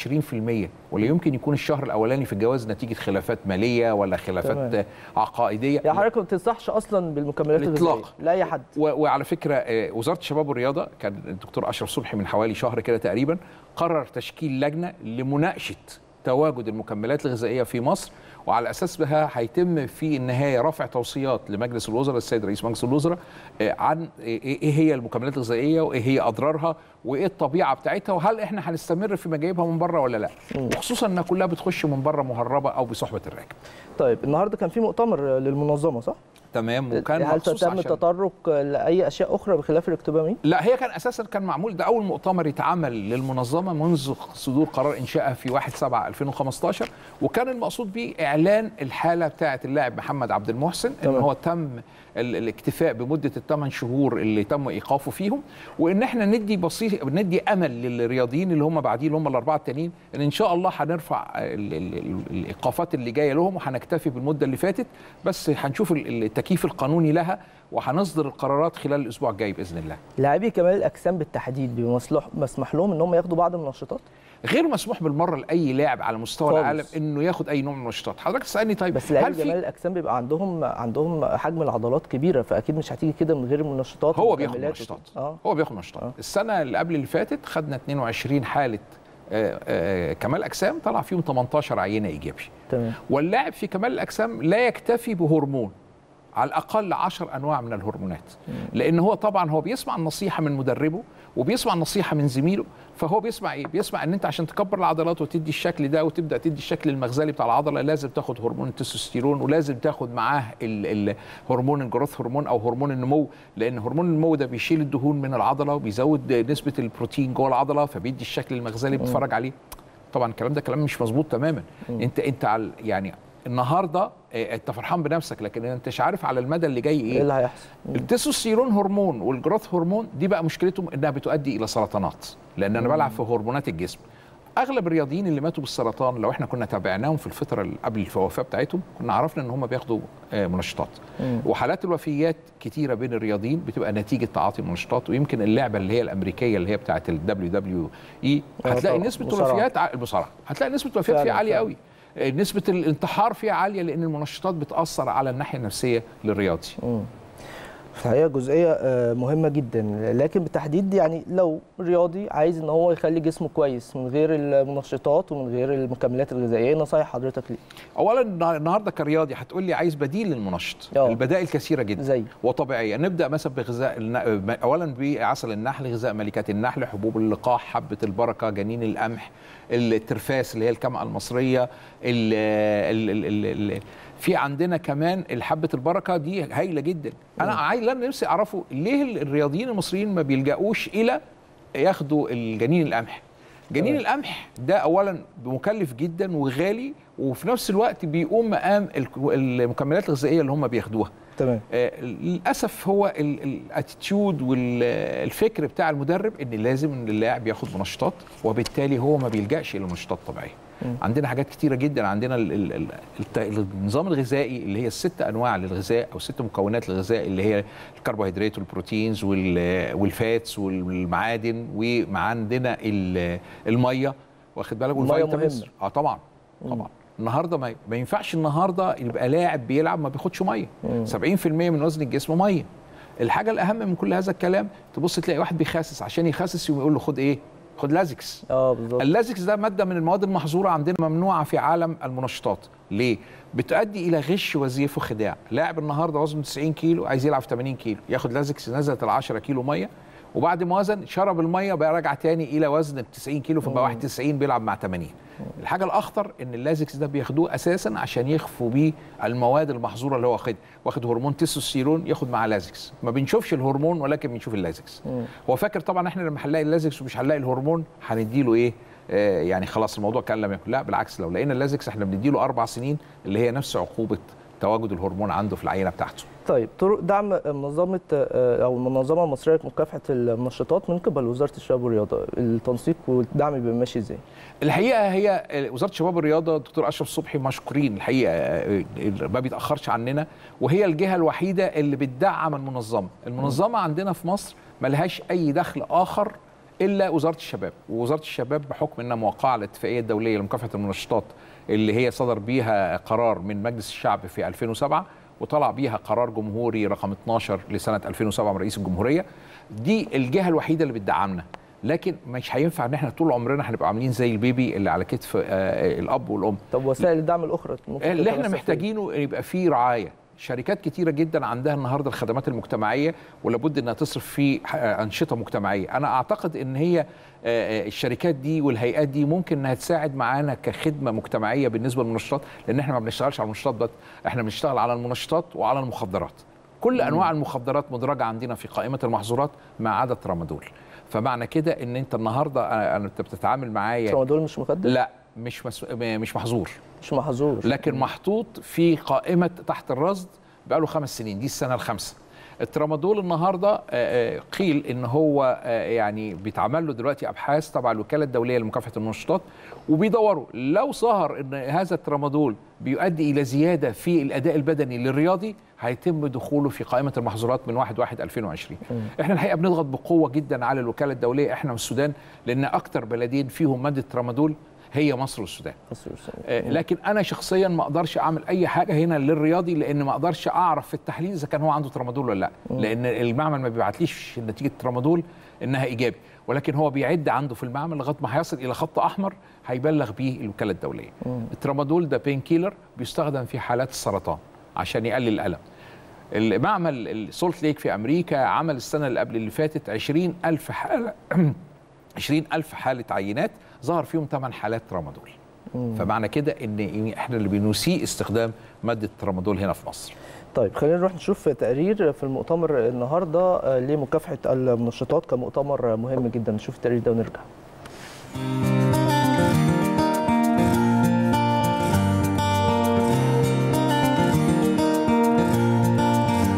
22% ولا يمكن يكون الشهر الأولاني في الجواز نتيجة خلافات مالية ولا خلافات تمام. عقائدية يعني حضرتك ما بتنصحش اصلا بالمكملات الإطلاق. الغذائيه لاي حد و- وعلى فكره آه، وزاره الشباب والرياضه كان الدكتور اشرف صبحي من حوالي شهر كده تقريبا قرر تشكيل لجنه لمناقشه تواجد المكملات الغذائيه في مصر وعلى اساس بها هيتم في النهايه رفع توصيات لمجلس الوزراء السيد رئيس مجلس الوزراء آه، عن ايه إيه هي المكملات الغذائيه وايه هي اضرارها وايه الطبيعه بتاعتها وهل احنا هنستمر في مجايبها من بره ولا لا وخصوصا انها كلها بتخش من بره مهربه او بصحبه الراكب طيب النهارده كان في مؤتمر للمنظمه صح؟ تمام وكان هل مخصوص تم عشان- التطرق لاي اشياء اخرى بخلاف الاكتوبامين؟ لا هي كان اساسا كان معمول ده اول مؤتمر يتعمل للمنظمه منذ صدور قرار انشائها في 1 7 2015 وكان المقصود به اعلان الحاله بتاعه اللاعب محمد عبد المحسن ان تمام. هو تم ال- الاكتفاء بمده الثمان شهور اللي تم ايقافه فيهم وان احنا ندي بسيط ندي امل للرياضيين اللي هم بعدين اللي هم الاربعه التانيين ان ان شاء الله هنرفع ال- ال- ال- الايقافات اللي جايه لهم وهنكتفي بالمده اللي فاتت بس هنشوف ال- التكييف القانوني لها وهنصدر القرارات خلال الاسبوع الجاي باذن الله لاعبي كمال الاجسام بالتحديد بيبقى مسلوح مسمح لهم ان هم ياخدوا بعض المنشطات غير مسموح بالمره لاي لاعب على مستوى خالص. العالم انه ياخد اي نوع من النشاطات حضرتك تسالني طيب بس لاعبي هل كمال في الاجسام بيبقى عندهم عندهم حجم العضلات كبيره فاكيد مش هتيجي كده من غير منشطات هو بياخد ومكملات منشطات وكده. اه هو بياخد منشطات آه. السنه اللي قبل اللي فاتت خدنا 22 حاله آه، آه، كمال اجسام طلع فيهم 18 عينه ايجابي تمام واللاعب في كمال الاجسام لا يكتفي بهرمون على الاقل 10 انواع من الهرمونات لان هو طبعا هو بيسمع النصيحه من مدربه وبيسمع النصيحه من زميله فهو بيسمع ايه بيسمع ان انت عشان تكبر العضلات وتدي الشكل ده وتبدا تدي الشكل المغزلي بتاع العضله لازم تاخد هرمون التستوستيرون ولازم تاخد معاه ال- ال- هرمون الجروث هرمون او هرمون النمو لان هرمون النمو ده بيشيل الدهون من العضله وبيزود نسبه البروتين جوه العضله فبيدي الشكل المغزلي بتتفرج عليه طبعا الكلام ده كلام مش مظبوط تماما انت انت على يعني النهارده آه، انت فرحان بنفسك لكن انت مش عارف على المدى اللي جاي ايه ايه اللي هيحصل؟ التستوستيرون هرمون والجروث هرمون دي بقى مشكلتهم انها بتؤدي الى سرطانات لان انا بلعب في هرمونات الجسم اغلب الرياضيين اللي ماتوا بالسرطان لو احنا كنا تابعناهم في الفتره اللي قبل الوفاه بتاعتهم كنا عرفنا ان هم بياخدوا آه، منشطات مم. وحالات الوفيات كتيره بين الرياضيين بتبقى نتيجه تعاطي المنشطات ويمكن اللعبه اللي هي الامريكيه اللي هي بتاعه الدبليو دبليو اي آه هتلاقي طبعاً. نسبه مصارعة. الوفيات ع- المصارعه هتلاقي نسبه الوفيات فيها فعلاً، عاليه فعلاً. قوي آه، نسبه الانتحار فيها عاليه لان المنشطات بتاثر على الناحيه النفسيه للرياضي مم. في الحقيقه جزئيه آه، مهمه جدا لكن بالتحديد يعني لو رياضي عايز ان هو يخلي جسمه كويس من غير المنشطات ومن غير المكملات الغذائيه ايه نصايح حضرتك ليه اولا النهار- النهارده كرياضي هتقول لي عايز بديل للمنشط آه. البدائل كثيره جدا زي وطبيعيه نبدا مثلا بغذاء الن... اولا بعسل النحل غذاء ملكات النحل حبوب اللقاح حبه البركه جنين القمح الترفاس اللي هي الكمعه المصريه ال... ال... ال... ال... ال... في عندنا كمان الحبه البركه دي هايله جدا انا عايز انا نفسي اعرفه ليه الرياضيين المصريين ما بيلجأوش الى ياخدوا الجنين القمح جنين تمام. القمح ده اولا مكلف جدا وغالي وفي نفس الوقت بيقوم مقام الك- المكملات الغذائيه اللي هم بياخدوها تمام آه، للاسف هو الاتيتيود والفكر بتاع المدرب ان لازم ان اللاعب ياخد منشطات وبالتالي هو ما بيلجاش الى منشطات طبيعيه مم. عندنا حاجات كتيره جدا عندنا ال- ال- ال- الت- النظام الغذائي اللي هي الست انواع للغذاء او ست مكونات للغذاء اللي هي الكربوهيدرات والبروتينز وال- والفاتس والمعادن وعندنا ال- الميه واخد بالك المية والفيتامينز. مهمة. اه طبعا طبعا النهارده ما, ما ينفعش النهارده يبقى لاعب بيلعب ما بياخدش ميه مم. 70% من وزن الجسم ميه الحاجه الاهم من كل هذا الكلام تبص تلاقي واحد بيخسس عشان يخسس يقوم يقول له خد ايه خد لازكس اه بالظبط اللازكس ده ماده من المواد المحظوره عندنا ممنوعه في عالم المنشطات ليه بتؤدي الى غش وزيف وخداع لاعب النهارده وزنه 90 كيلو عايز يلعب 80 كيلو ياخد لازكس نزلت ال 10 كيلو ميه وبعد ما وزن شرب الميه بقى راجع تاني الى وزن ال 90 كيلو فبقى 91 بيلعب مع 80 الحاجه الاخطر ان اللازكس ده بياخدوه اساسا عشان يخفوا بيه المواد المحظوره اللي هو واخدها واخد هرمون تستوستيرون ياخد معاه لازكس ما بنشوفش الهرمون ولكن بنشوف اللازكس مم. هو فاكر طبعا احنا لما هنلاقي اللازكس ومش هنلاقي الهرمون هنديله ايه آه يعني خلاص الموضوع كان لم يكن لا بالعكس لو لقينا اللازكس احنا بنديله اربع سنين اللي هي نفس عقوبه تواجد الهرمون عنده في العينه بتاعته طيب طرق دعم منظمه آه، او المنظمه المصريه لمكافحه المنشطات من قبل وزاره الشباب والرياضه التنسيق والدعم بيبقى ماشي ازاي الحقيقه هي وزاره الشباب والرياضه الدكتور اشرف صبحي مشكورين الحقيقه آه، ما بيتاخرش عننا وهي الجهه الوحيده اللي بتدعم المنظمه المنظمه عندنا في مصر ملهاش اي دخل اخر الا وزاره الشباب ووزاره الشباب بحكم انها موقعه على الاتفاقيه الدوليه لمكافحه المنشطات اللي هي صدر بيها قرار من مجلس الشعب في 2007 وطلع بيها قرار جمهوري رقم 12 لسنه 2007 من رئيس الجمهوريه دي الجهه الوحيده اللي بتدعمنا لكن مش هينفع ان احنا طول عمرنا هنبقى عاملين زي البيبي اللي على كتف آه، الاب والام طب وسائل الدعم الاخرى ممكن اللي احنا تتمثل في إيه؟ محتاجينه يبقى فيه رعايه شركات كتيرة جدا عندها النهارده الخدمات المجتمعية ولابد انها تصرف في ح- أنشطة مجتمعية، أنا أعتقد إن هي آه، آه، الشركات دي والهيئات دي ممكن إنها تساعد معانا كخدمة مجتمعية بالنسبة للمنشطات، لأن إحنا ما بنشتغلش على المنشطات بس، إحنا بنشتغل على المنشطات وعلى المخدرات. كل أنواع المخدرات مدرجة عندنا في قائمة المحظورات ما عدا الترامادول. فمعنى كده إن أنت النهارده آه، أنت بتتعامل معايا دول مش مخدر لا مش مس... مش محظور مش محظور لكن محطوط في قائمه تحت الرصد بقاله خمس سنين دي السنه الخامسه الترامادول النهارده آه، آه، قيل ان هو آه، يعني بيتعمل له دلوقتي ابحاث تبع الوكاله الدوليه لمكافحه المنشطات وبيدوروا لو ظهر ان هذا الترامادول بيؤدي الى زياده في الاداء البدني للرياضي هيتم دخوله في قائمه المحظورات من 1 1 2020 احنا الحقيقه بنضغط بقوه جدا على الوكاله الدوليه احنا والسودان لان اكتر بلدين فيهم ماده ترامادول هي مصر والسودان آه، لكن انا شخصيا ما اقدرش اعمل اي حاجه هنا للرياضي لان ما اقدرش اعرف في التحليل اذا كان هو عنده ترامادول ولا لا لان المعمل ما بيبعتليش نتيجه ترامادول انها ايجابي ولكن هو بيعد عنده في المعمل لغايه ما هيصل الى خط احمر هيبلغ بيه الوكاله الدوليه الترامادول ده بين كيلر بيستخدم في حالات السرطان عشان يقلل الالم المعمل السولت ليك في امريكا عمل السنه اللي قبل اللي فاتت 20 الف حاله 20 الف حاله عينات ظهر فيهم 8 حالات ترامادول فمعنى كده ان احنا اللي بنسيء استخدام ماده الترامادول هنا في مصر طيب خلينا نروح نشوف تقرير في المؤتمر النهارده آه، لمكافحه المنشطات كمؤتمر مهم جدا نشوف التقرير ده ونرجع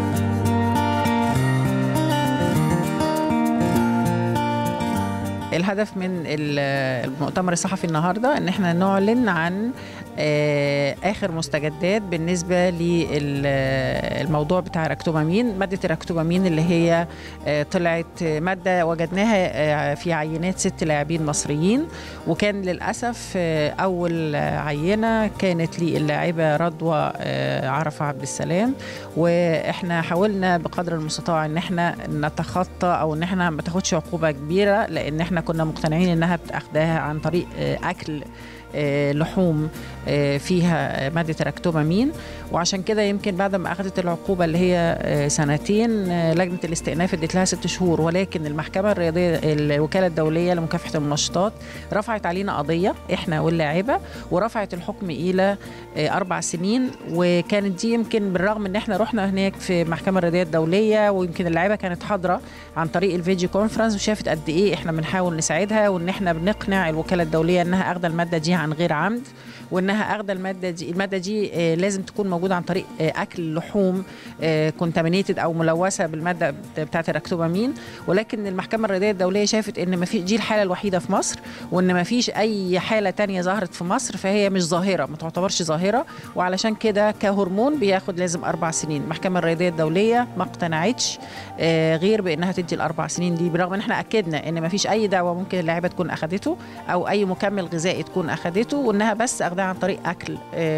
الهدف الهدف من المؤتمر الصحفي النهارده ان احنا نعلن عن اخر مستجدات بالنسبه للموضوع بتاع راكتوبامين ماده الراكتوبامين اللي هي طلعت ماده وجدناها في عينات ست لاعبين مصريين وكان للاسف اول عينه كانت للاعبه رضوى عرفه عبد السلام واحنا حاولنا بقدر المستطاع ان احنا نتخطى او ان احنا ما تاخدش عقوبه كبيره لان احنا كنا مقتنعين انها بتاخدها عن طريق اكل لحوم فيها مادة راكتوبامين وعشان كده يمكن بعد ما أخذت العقوبة اللي هي سنتين لجنة الاستئناف ادت لها ست شهور ولكن المحكمة الرياضية الوكالة الدولية لمكافحة المنشطات رفعت علينا قضية إحنا واللاعبة ورفعت الحكم إلى أربع سنين وكانت دي يمكن بالرغم إن إحنا رحنا هناك في المحكمة الرياضية الدولية ويمكن اللاعبة كانت حاضرة عن طريق الفيديو كونفرنس وشافت قد إيه إحنا بنحاول نساعدها وإن إحنا بنقنع الوكالة الدولية إنها أخذ المادة دي عن غير عمد وانها اخذ الماده دي الماده دي لازم تكون موجوده عن طريق اكل لحوم كونتامينيتد او ملوثه بالماده بتاعه الراكتوبامين ولكن المحكمه الرياضيه الدوليه شافت ان ما في دي الحاله الوحيده في مصر وان ما فيش اي حاله تانية ظهرت في مصر فهي مش ظاهره ما تعتبرش ظاهره وعلشان كده كهرمون بياخد لازم اربع سنين المحكمه الرياضيه الدوليه ما اقتنعتش غير بانها تدي الاربع سنين دي برغم ان احنا اكدنا ان ما فيش اي دواء ممكن اللاعبه تكون اخذته او اي مكمل غذائي تكون اخذته وانها بس اخذها عن طريق اكل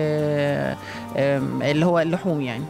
اللي هو اللحوم يعني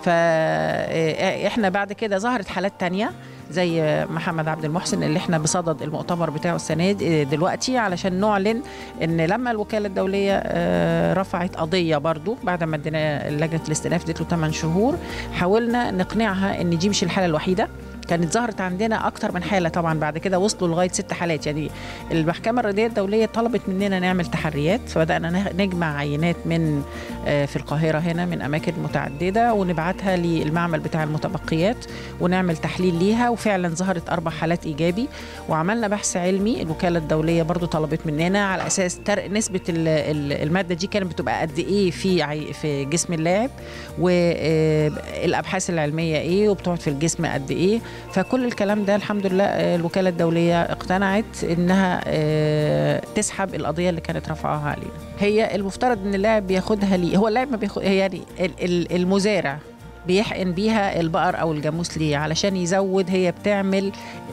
فاحنا بعد كده ظهرت حالات تانية زي محمد عبد المحسن اللي احنا بصدد المؤتمر بتاعه السنه دلوقتي علشان نعلن ان لما الوكاله الدوليه رفعت قضيه برضو بعد ما ادينا لجنه الاستئناف ادت له 8 شهور حاولنا نقنعها ان دي مش الحاله الوحيده كانت ظهرت عندنا اكتر من حاله طبعا بعد كده وصلوا لغايه ست حالات يعني المحكمه الرياضيه الدوليه طلبت مننا نعمل تحريات فبدانا نجمع عينات من في القاهره هنا من اماكن متعدده ونبعتها للمعمل بتاع المتبقيات ونعمل تحليل ليها وفعلا ظهرت اربع حالات ايجابي وعملنا بحث علمي الوكاله الدوليه برضو طلبت مننا على اساس نسبه الماده دي كانت بتبقى قد ايه في في جسم اللاعب والابحاث العلميه ايه وبتقعد في الجسم قد ايه فكل الكلام ده الحمد لله الوكاله الدوليه اقتنعت انها تسحب القضيه اللي كانت رفعها علينا هي المفترض ان اللاعب بياخدها ليه هو اللاعب ما بياخد يعني المزارع بيحقن بيها البقر او الجاموس ليه علشان يزود هي بتعمل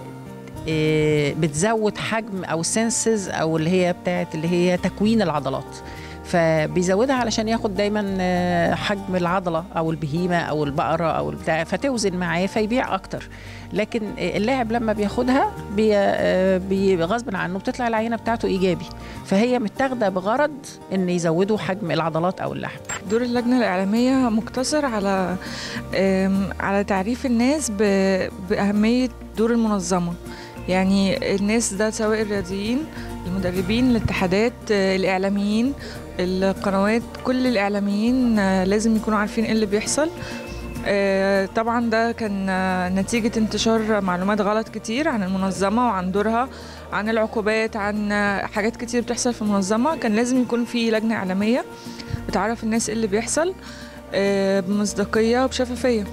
بتزود حجم او سنسز او اللي هي بتاعت اللي هي تكوين العضلات فبيزودها علشان ياخد دايما حجم العضله او البهيمه او البقره او البتاع فتوزن معاه فيبيع اكتر لكن اللاعب لما بياخدها بي بي غصب عنه بتطلع العينه بتاعته ايجابي فهي متاخده بغرض ان يزودوا حجم العضلات او اللحم دور اللجنه الاعلاميه مقتصر على على تعريف الناس باهميه دور المنظمه يعني الناس ده سواء الرياضيين المدربين الاتحادات الاعلاميين القنوات كل الاعلاميين لازم يكونوا عارفين ايه اللي بيحصل طبعا ده كان نتيجة انتشار معلومات غلط كتير عن المنظمة وعن دورها عن العقوبات عن حاجات كتير بتحصل في المنظمة كان لازم يكون في لجنة إعلامية بتعرف الناس ايه اللي بيحصل بمصداقية وبشفافية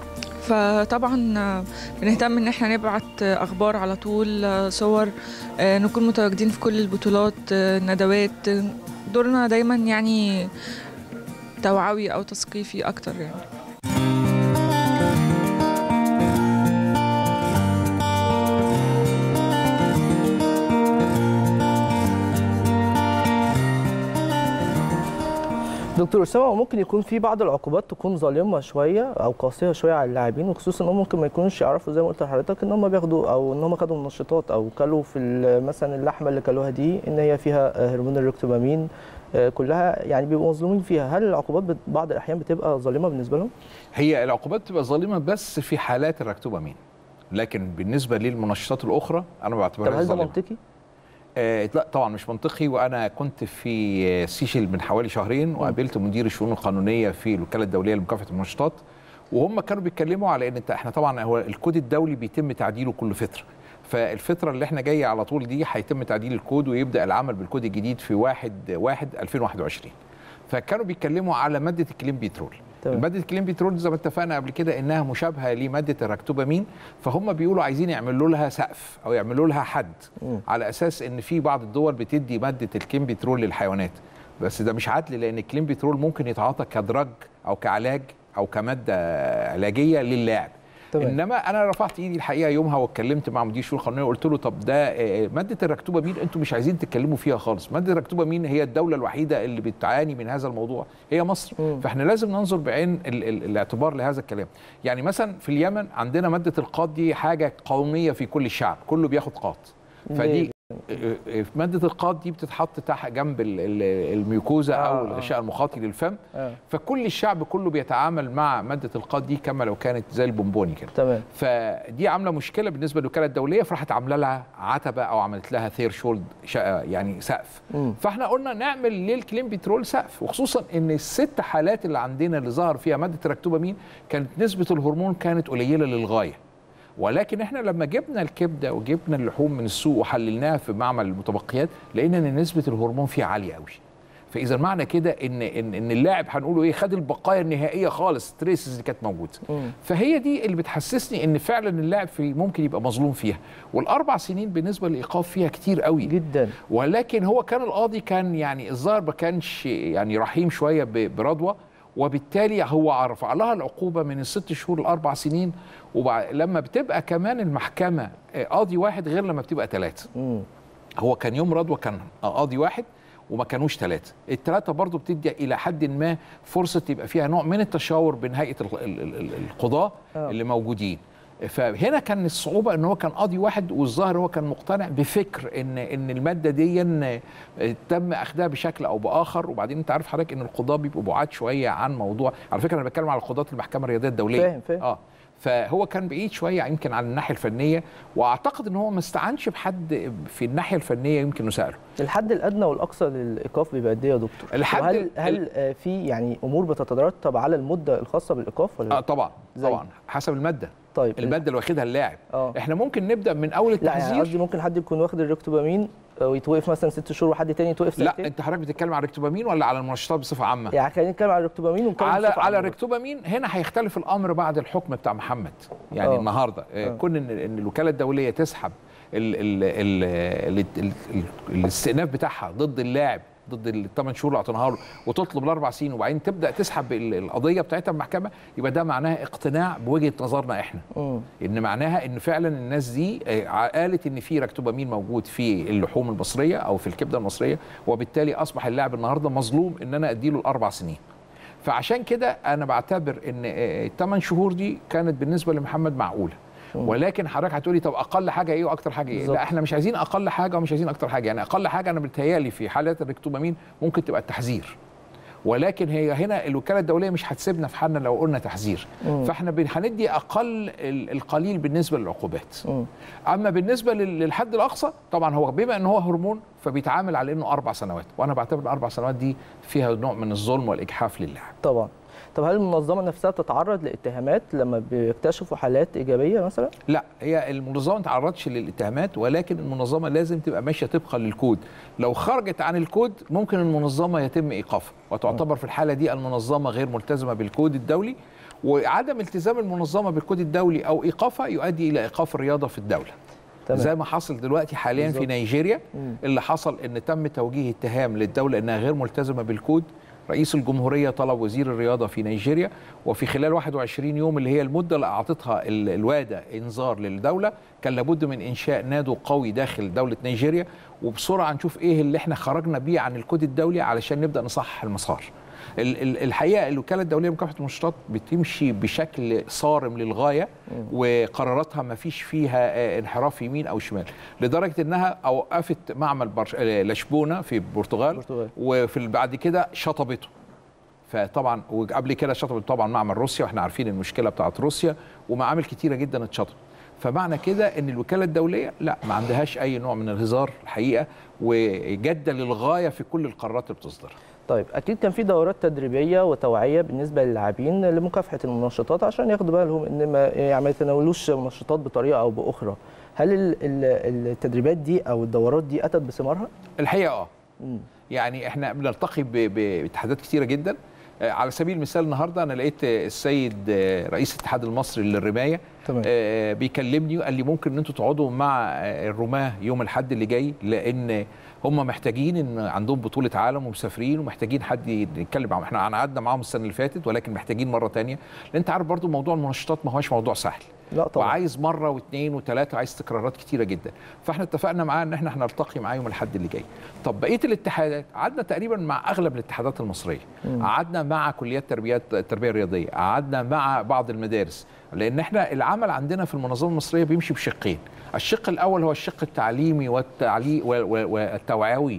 فطبعا بنهتم ان احنا نبعت اخبار على طول صور نكون متواجدين في كل البطولات ندوات دورنا دايما يعني توعوي او تثقيفي اكتر يعني دكتور اسامه ممكن يكون في بعض العقوبات تكون ظالمه شويه او قاسيه شويه على اللاعبين وخصوصا انهم ممكن ما يكونوش يعرفوا زي ما قلت لحضرتك ان هم بياخدوا او ان هم خدوا منشطات او كلوا في مثلا اللحمه اللي كلوها دي ان هي فيها هرمون الريكتوبامين كلها يعني بيبقوا مظلومين فيها هل العقوبات بعض الاحيان بتبقى ظالمه بالنسبه لهم هي العقوبات بتبقى ظالمه بس في حالات الريكتوبامين لكن بالنسبه للمنشطات الاخرى انا ما بعتبرهاش طب هل ده ظالمه منطقي؟ آه لا طبعا مش منطقي وانا كنت في سيشل من حوالي شهرين وقابلت مدير الشؤون القانونيه في الوكاله الدوليه لمكافحه المنشطات وهم كانوا بيتكلموا على ان احنا طبعا هو الكود الدولي بيتم تعديله كل فتره فالفتره اللي احنا جايه على طول دي هيتم تعديل الكود ويبدا العمل بالكود الجديد في 1 1 2021 فكانوا بيتكلموا على ماده الكلين بيترول تمام. ماده الكليمبيترول زي ما اتفقنا قبل كده انها مشابهه لماده الراكتوبامين فهم بيقولوا عايزين يعملوا لها سقف او يعملوا لها حد مم. على اساس ان في بعض الدول بتدي ماده الكليمبيترول للحيوانات بس ده مش عدل لان الكليمبيترول ممكن يتعاطى كدرج او كعلاج او كماده علاجيه للاعب تمام. انما انا رفعت ايدي الحقيقه يومها واتكلمت مع مدير الشؤون القانونيه وقلت له طب ده آه، ماده الركتوبامين انتم مش عايزين تتكلموا فيها خالص ماده الركتوبامين هي الدوله الوحيده اللي بتعاني من هذا الموضوع هي مصر مم. فاحنا لازم ننظر بعين ال ال الاعتبار لهذا الكلام يعني مثلا في اليمن عندنا ماده القاط دي حاجه قوميه في كل الشعب كله بياخد قاط فدي آه، آه، ماده القاط دي بتتحط تحت جنب ال- ال- الميوكوزا آه، او آه. الغشاء المخاطي للفم آه. فكل الشعب كله بيتعامل مع ماده القاط دي كما لو كانت زي البونبوني كده تمام فدي عامله مشكله بالنسبه للوكاله الدوليه فراحت عامله لها عتبه او عملت لها ثير شولد يعني سقف مم. فاحنا قلنا نعمل للكلين بترول سقف وخصوصا ان الست حالات اللي عندنا اللي ظهر فيها ماده الركتوبامين كانت نسبه الهرمون كانت قليله للغايه ولكن احنا لما جبنا الكبده وجبنا اللحوم من السوق وحللناها في معمل المتبقيات لقينا ان نسبه الهرمون فيها عاليه قوي فاذا معنى كده ان ان ان اللاعب هنقوله ايه خد البقايا النهائيه خالص تريسز اللي كانت موجوده مم. فهي دي اللي بتحسسني ان فعلا اللاعب في ممكن يبقى مظلوم فيها والاربع سنين بالنسبه للايقاف فيها كتير قوي جدا ولكن هو كان القاضي كان يعني الظاهر ما كانش يعني رحيم شويه ب- برضوى وبالتالي هو رفع لها العقوبه من الست شهور لاربع سنين ولما بتبقى كمان المحكمه آه، قاضي واحد غير لما بتبقى ثلاثه مم. هو كان يوم رضوى كان قاضي واحد وما كانوش ثلاثة الثلاثة برضو بتدي إلى حد ما فرصة يبقى فيها نوع من التشاور بين هيئة ال- ال- ال- ال- القضاة آه. اللي موجودين فهنا كان الصعوبة ان هو كان قاضي واحد والظاهر هو كان مقتنع بفكر ان ان المادة دي إن تم اخذها بشكل او باخر وبعدين انت عارف حضرتك ان القضاة بيبقوا بعاد شوية عن موضوع على فكرة انا بتكلم على قضاة المحكمة الرياضية الدولية فاهم فاهم اه فهو كان بعيد شويه يمكن عن الناحيه الفنيه واعتقد ان هو ما استعنش بحد في الناحيه الفنيه يمكن نساله الحد الادنى والاقصى للايقاف بيبقى قد ايه يا دكتور؟ الحد وهل ال- هل آه، في يعني امور بتترتب على المده الخاصه بالايقاف ولا اه لا؟ طبعا زي؟ طبعا حسب الماده طيب الماده اللي واخدها اللاعب اه احنا ممكن نبدا من اول لا يعني التحذير قصدي ممكن حد يكون واخد الريكتوبامين آه، ويتوقف مثلا ست شهور وحد تاني يتوقف لا سنتين انت حضرتك بتتكلم على الريكتوبامين ولا على المنشطات بصفه عامه يعني خلينا نتكلم على الريكتوبامين ونتكلم على بصفة على عامة. الريكتوبامين هنا هيختلف الامر بعد الحكم بتاع محمد يعني آه. النهارده آه. آه. كون ان ان الوكاله الدوليه تسحب ال ال ال ال ال ال الاستئناف بتاعها ضد اللاعب ضد الثمان شهور اللي اعطيناها له وتطلب الاربع سنين وبعدين تبدا تسحب ال- القضيه بتاعتها من المحكمه يبقى ده معناها اقتناع بوجهه نظرنا احنا مم. ان معناها ان فعلا الناس دي آه، قالت ان في ركتوبامين موجود في اللحوم المصريه او في الكبده المصريه وبالتالي اصبح اللاعب النهارده مظلوم ان انا اديله الاربع سنين فعشان كده انا بعتبر ان الثمان شهور دي كانت بالنسبه لمحمد معقوله ولكن حضرتك هتقولي طب اقل حاجه ايه واكتر حاجه ايه بالظبط. لا احنا مش عايزين اقل حاجه ومش عايزين اكتر حاجه يعني اقل حاجه انا بتهيالي في حالات الريكتوبامين ممكن تبقى التحذير ولكن هي هنا الوكاله الدوليه مش هتسيبنا في حالنا لو قلنا تحذير مم. فاحنا بن- هندي اقل ال- القليل بالنسبه للعقوبات مم. اما بالنسبه لل- للحد الاقصى طبعا هو بما ان هو هرمون فبيتعامل على انه اربع سنوات وانا بعتبر الاربع سنوات دي فيها نوع من الظلم والاجحاف للاعب طبعا طب هل المنظمه نفسها بتتعرض لاتهامات لما بيكتشفوا حالات ايجابيه مثلا؟ لا هي المنظمه ما تعرضش للاتهامات ولكن المنظمه لازم تبقى ماشيه طبقا للكود لو خرجت عن الكود ممكن المنظمه يتم ايقافها وتعتبر في الحاله دي المنظمه غير ملتزمه بالكود الدولي وعدم التزام المنظمه بالكود الدولي او ايقافها يؤدي الى ايقاف الرياضه في الدوله تمام. زي ما حصل دلوقتي حاليا في بالظبط. نيجيريا مم. اللي حصل ان تم توجيه اتهام للدوله انها غير ملتزمه بالكود رئيس الجمهوريه طلب وزير الرياضه في نيجيريا وفي خلال 21 يوم اللي هي المده اللي اعطتها ال- الواده انذار للدوله كان لابد من انشاء نادو قوي داخل دوله نيجيريا وبسرعه نشوف ايه اللي احنا خرجنا بيه عن الكود الدولي علشان نبدا نصحح المسار ال- ال- الحقيقه الوكاله الدوليه لمكافحه المنشطات بتمشي بشكل صارم للغايه وقراراتها ما فيش فيها آه، انحراف يمين او شمال لدرجه انها اوقفت معمل برش... آه، لشبونه في البرتغال البرتغال. وفي ال- بعد كده شطبته فطبعا وقبل كده شطبت طبعا معمل روسيا واحنا عارفين المشكله بتاعت روسيا ومعامل كتيره جدا اتشطبت فمعنى كده ان الوكاله الدوليه لا ما عندهاش اي نوع من الهزار الحقيقه وجاده للغايه في كل القرارات اللي بتصدرها طيب اكيد كان في دورات تدريبيه وتوعيه بالنسبه للاعبين لمكافحه المنشطات عشان ياخدوا بالهم ان ما يعني ما يتناولوش منشطات بطريقه او باخرى هل ال- ال- التدريبات دي او الدورات دي اتت بثمارها الحقيقه اه مم. يعني احنا بنلتقي ب- ب- باتحادات كتيره جدا آه، على سبيل المثال النهارده انا لقيت آه، السيد آه، رئيس الاتحاد المصري للرمايه تمام. آه، بيكلمني وقال لي ممكن ان انتوا تقعدوا مع آه، الرماه يوم الاحد اللي جاي لان هم محتاجين ان عندهم بطوله عالم ومسافرين ومحتاجين حد يتكلم معاهم احنا قعدنا معاهم السنه اللي فاتت ولكن محتاجين مره تانية لان انت عارف برضو موضوع المنشطات ما هوش موضوع سهل لا طبعا وعايز مره واثنين وثلاثه وعايز تكرارات كتيره جدا فاحنا اتفقنا معاه ان احنا هنلتقي معاه يوم الاحد اللي جاي طب بقيه الاتحادات قعدنا تقريبا مع اغلب الاتحادات المصريه قعدنا مع كليات تربيات التربيه الرياضيه قعدنا مع بعض المدارس لان احنا العمل عندنا في المنظمه المصريه بيمشي بشقين الشق الاول هو الشق التعليمي والتعلي و- و- والتوعوي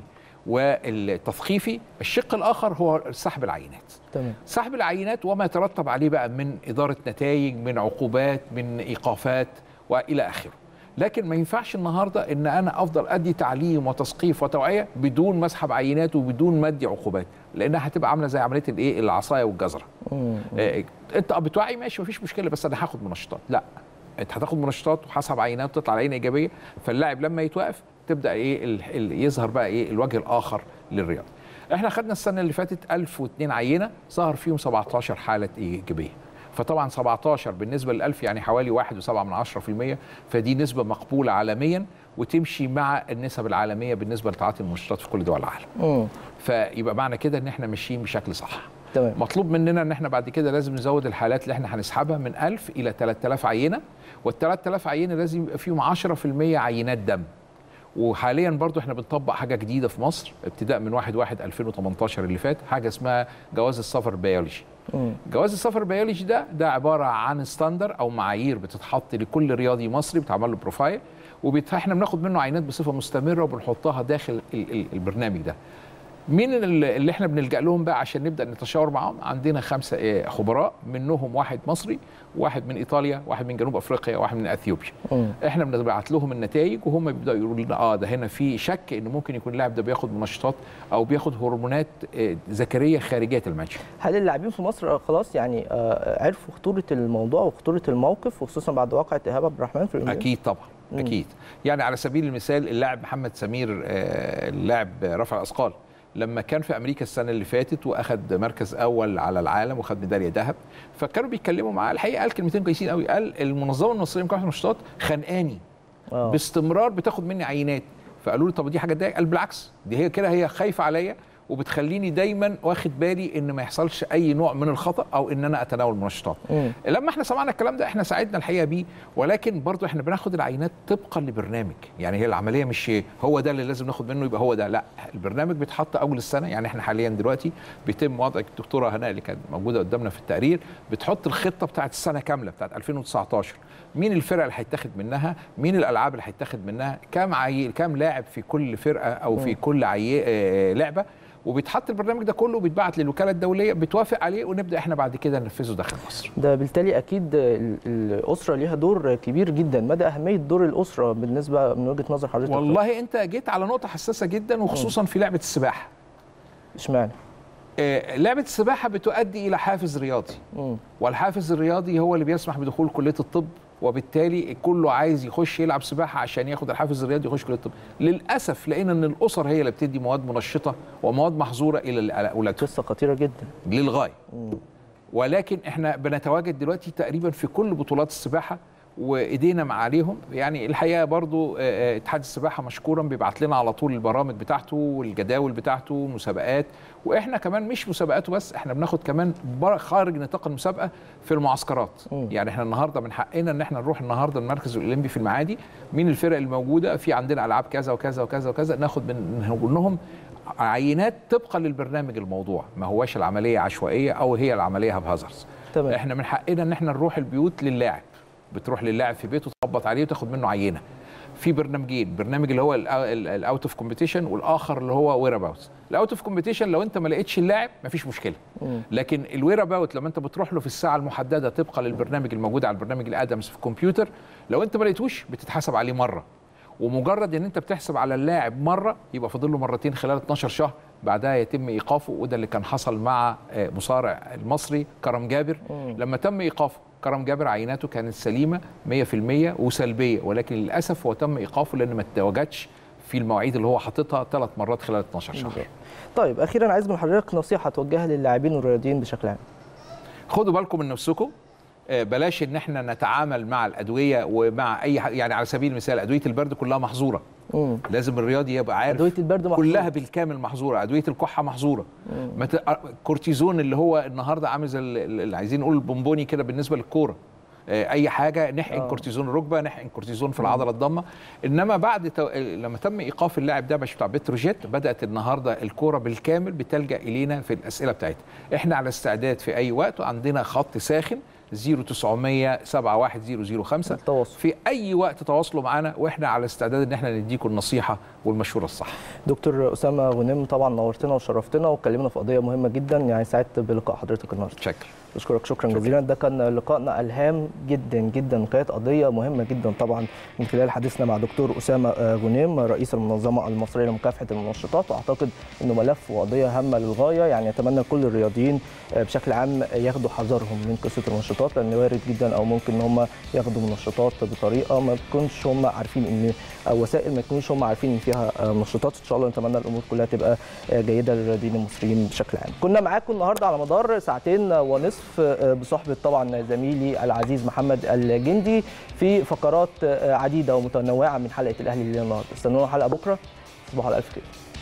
والتثقيفي الشق الاخر هو سحب العينات تمام سحب العينات وما يترتب عليه بقى من إدارة نتائج من عقوبات من إيقافات وإلى آخره لكن ما ينفعش النهارده ان انا افضل ادي تعليم وتثقيف وتوعيه بدون ما اسحب عينات وبدون ما ادي عقوبات لانها هتبقى عامله زي عمليه الايه العصايه والجزره مم. آه، انت بتوعي ماشي مفيش مشكله بس انا هاخد منشطات لا انت هتاخد منشطات وهسحب عينات وتطلع عينه ايجابيه فاللاعب لما يتوقف تبدا ايه ال- ال- يظهر بقى ايه الوجه الاخر للرياضه احنا خدنا السنه اللي فاتت 1002 عينه ظهر فيهم 17 حاله ايجابيه فطبعا 17 بالنسبه ل 1000 يعني حوالي 1.7 من 10% فدي نسبه مقبوله عالميا وتمشي مع النسب العالميه بالنسبه لتعاطي المنشطات في كل دول العالم مم. فيبقى معنى كده ان احنا ماشيين بشكل صح تمام مطلوب مننا ان احنا بعد كده لازم نزود الحالات اللي احنا هنسحبها من 1000 الى 3000 عينه وال 3000 عينه لازم يبقى فيهم 10% عينات دم وحاليا برضو احنا بنطبق حاجه جديده في مصر ابتداء من 1 1 2018 اللي فات حاجه اسمها جواز السفر البيولوجي مم. جواز السفر البيولوجي ده ده عباره عن ستاندر او معايير بتتحط لكل رياضي مصري بتعمل له بروفايل واحنا بناخد منه عينات بصفه مستمره وبنحطها داخل ال- ال- البرنامج ده مين اللي اللي احنا بنلجا لهم بقى عشان نبدا نتشاور معاهم عندنا خمسه آه، خبراء منهم واحد مصري واحد من ايطاليا واحد من جنوب افريقيا واحد من اثيوبيا مم. احنا بنبعت لهم النتائج وهم بيبداوا يقولوا لنا اه ده هنا في شك ان ممكن يكون اللاعب ده بياخد منشطات او بياخد هرمونات آه، ذكريه خارجيه المنشأ هل اللاعبين في مصر خلاص يعني آه، عرفوا خطوره الموضوع وخطوره الموقف وخصوصا بعد واقعه ايهاب عبد الرحمن في الأولمبياد؟ اكيد طبعا مم. اكيد يعني على سبيل المثال اللاعب محمد سمير آه، اللاعب رفع الاثقال لما كان في امريكا السنه اللي فاتت واخد مركز اول على العالم وخد ميداليه ذهب فكانوا بيتكلموا معاه الحقيقه قال كلمتين كويسين قوي قال المنظمه المصريه لمكافحه المنشطات خانقاني آه. باستمرار بتاخد مني عينات فقالوا له طب دي حاجه تضايق قال بالعكس دي هي كده هي خايفه عليا وبتخليني دايما واخد بالي ان ما يحصلش اي نوع من الخطا او ان انا اتناول منشطات مم. لما احنا سمعنا الكلام ده احنا ساعدنا الحقيقه بيه ولكن برضو احنا بناخد العينات طبقا لبرنامج يعني هي العمليه مش هو ده اللي لازم ناخد منه يبقى هو ده لا البرنامج بيتحط اول السنه يعني احنا حاليا دلوقتي بيتم وضع الدكتوره هناء اللي كانت موجوده قدامنا في التقرير بتحط الخطه بتاعت السنه كامله بتاعت 2019 مين الفرق اللي هيتاخد منها مين الالعاب اللي هيتاخد منها كام عي... كام لاعب في كل فرقه او في كل عي... آه، لعبه وبيتحط البرنامج ده كله بيتبعت للوكاله الدوليه بتوافق عليه ونبدا احنا بعد كده ننفذه داخل مصر ده بالتالي اكيد ال- الاسره ليها دور كبير جدا مدى اهميه دور الاسره بالنسبه من وجهه نظر حضرتك والله انت جيت على نقطه حساسه جدا وخصوصا في لعبه السباحه اشمعنى آه، لعبه السباحه بتؤدي الى حافز رياضي مم. والحافز الرياضي هو اللي بيسمح بدخول كليه الطب وبالتالي كله عايز يخش يلعب سباحه عشان ياخد الحافز الرياضي يخش كليه الطب للاسف لقينا ان الاسر هي اللي بتدي مواد منشطه ومواد محظوره الى اولادها قصه خطيره جدا للغايه مم. ولكن احنا بنتواجد دلوقتي تقريبا في كل بطولات السباحه وايدينا مع عليهم يعني الحقيقه برضو آه، آه، اتحاد السباحه مشكورا بيبعت لنا على طول البرامج بتاعته والجداول بتاعته مسابقات واحنا كمان مش مسابقاته بس احنا بناخد كمان بر- خارج نطاق المسابقه في المعسكرات مم. يعني احنا النهارده من حقنا ان احنا نروح النهارده المركز الاولمبي في المعادي مين الفرق الموجوده في عندنا العاب كذا وكذا وكذا وكذا ناخد من منهم عينات طبقا للبرنامج الموضوع ما هواش العمليه عشوائيه او هي العمليه هبهزرز تمام احنا من حقنا ان احنا نروح البيوت للاعب بتروح للاعب في بيته تخبط عليه وتاخد منه عينه في برنامجين برنامج اللي هو الاوت اوف كومبيتيشن والاخر اللي هو وير اباوت الاوت اوف كومبيتيشن لو انت ما لقيتش اللاعب مفيش مشكله مم. لكن الوير اباوت لما انت بتروح له في الساعه المحدده طبقا للبرنامج الموجود على البرنامج الادمس في الكمبيوتر لو انت ما لقيتوش بتتحسب عليه مره ومجرد ان انت بتحسب على اللاعب مره يبقى فاضل له مرتين خلال 12 شهر بعدها يتم ايقافه وده اللي كان حصل مع آه، مصارع المصري كرم جابر مم. لما تم ايقافه كرم جابر عيناته كانت سليمه 100% وسلبيه ولكن للاسف هو تم ايقافه لان ما تواجدش في في المواعيد اللي هو حاططها ثلاث مرات خلال 12 شهر طيب اخيرا عايز من حضرتك نصيحه توجهها للاعبين والرياضيين بشكل عام خدوا بالكم من نفسكم آه، بلاش ان احنا نتعامل مع الادويه ومع اي حاجه يعني على سبيل المثال ادويه البرد كلها محظوره مم. لازم الرياضي يبقى عارف ادويه البرد محظوظة. كلها بالكامل محظوره ادويه الكحه محظوره ما ت... كورتيزون اللي هو النهارده عامل زي ال- اللي عايزين نقول البونبوني كده بالنسبه للكوره آه، اي حاجه نحقن آه. كورتيزون الركبه نحقن كورتيزون في العضله الضامه انما بعد تو... لما تم ايقاف اللاعب ده مش بتاع بتروجيت بدات النهارده الكوره بالكامل بتلجا الينا في الاسئله بتاعتها احنا على استعداد في اي وقت وعندنا خط ساخن 0900 71005 التواصل. في اي وقت تواصلوا معانا واحنا على استعداد ان احنا نديكم النصيحه والمشوره الصح دكتور اسامه غنيم طبعا نورتنا وشرفتنا واتكلمنا في قضيه مهمه جدا يعني سعدت بلقاء حضرتك النهارده شكرا بشكرك شكرا جزيلا ده كان لقائنا الهام جدا جدا وكانت قضيه مهمه جدا طبعا من خلال حديثنا مع دكتور اسامه آه، غنيم رئيس المنظمه المصريه لمكافحه المنشطات واعتقد انه ملف وقضيه هامه للغايه يعني اتمنى كل الرياضيين آه، بشكل عام ياخدوا حذرهم من قصه المنشطات لان وارد جدا او ممكن ان هم ياخدوا منشطات بطريقه ما تكونش هم عارفين ان او وسائل ما يكونوش هم عارفين ان فيها آه، منشطات ان شاء الله نتمنى الامور كلها تبقى آه، جيده للرياضيين المصريين بشكل عام كنا معاكم النهارده على مدار ساعتين ونصف آه، بصحبه طبعا زميلي العزيز محمد الجندي في فقرات آه، عديده ومتنوعه من حلقه الاهلي الليله النهارده استنونا حلقه بكره تصبحوا على الف خير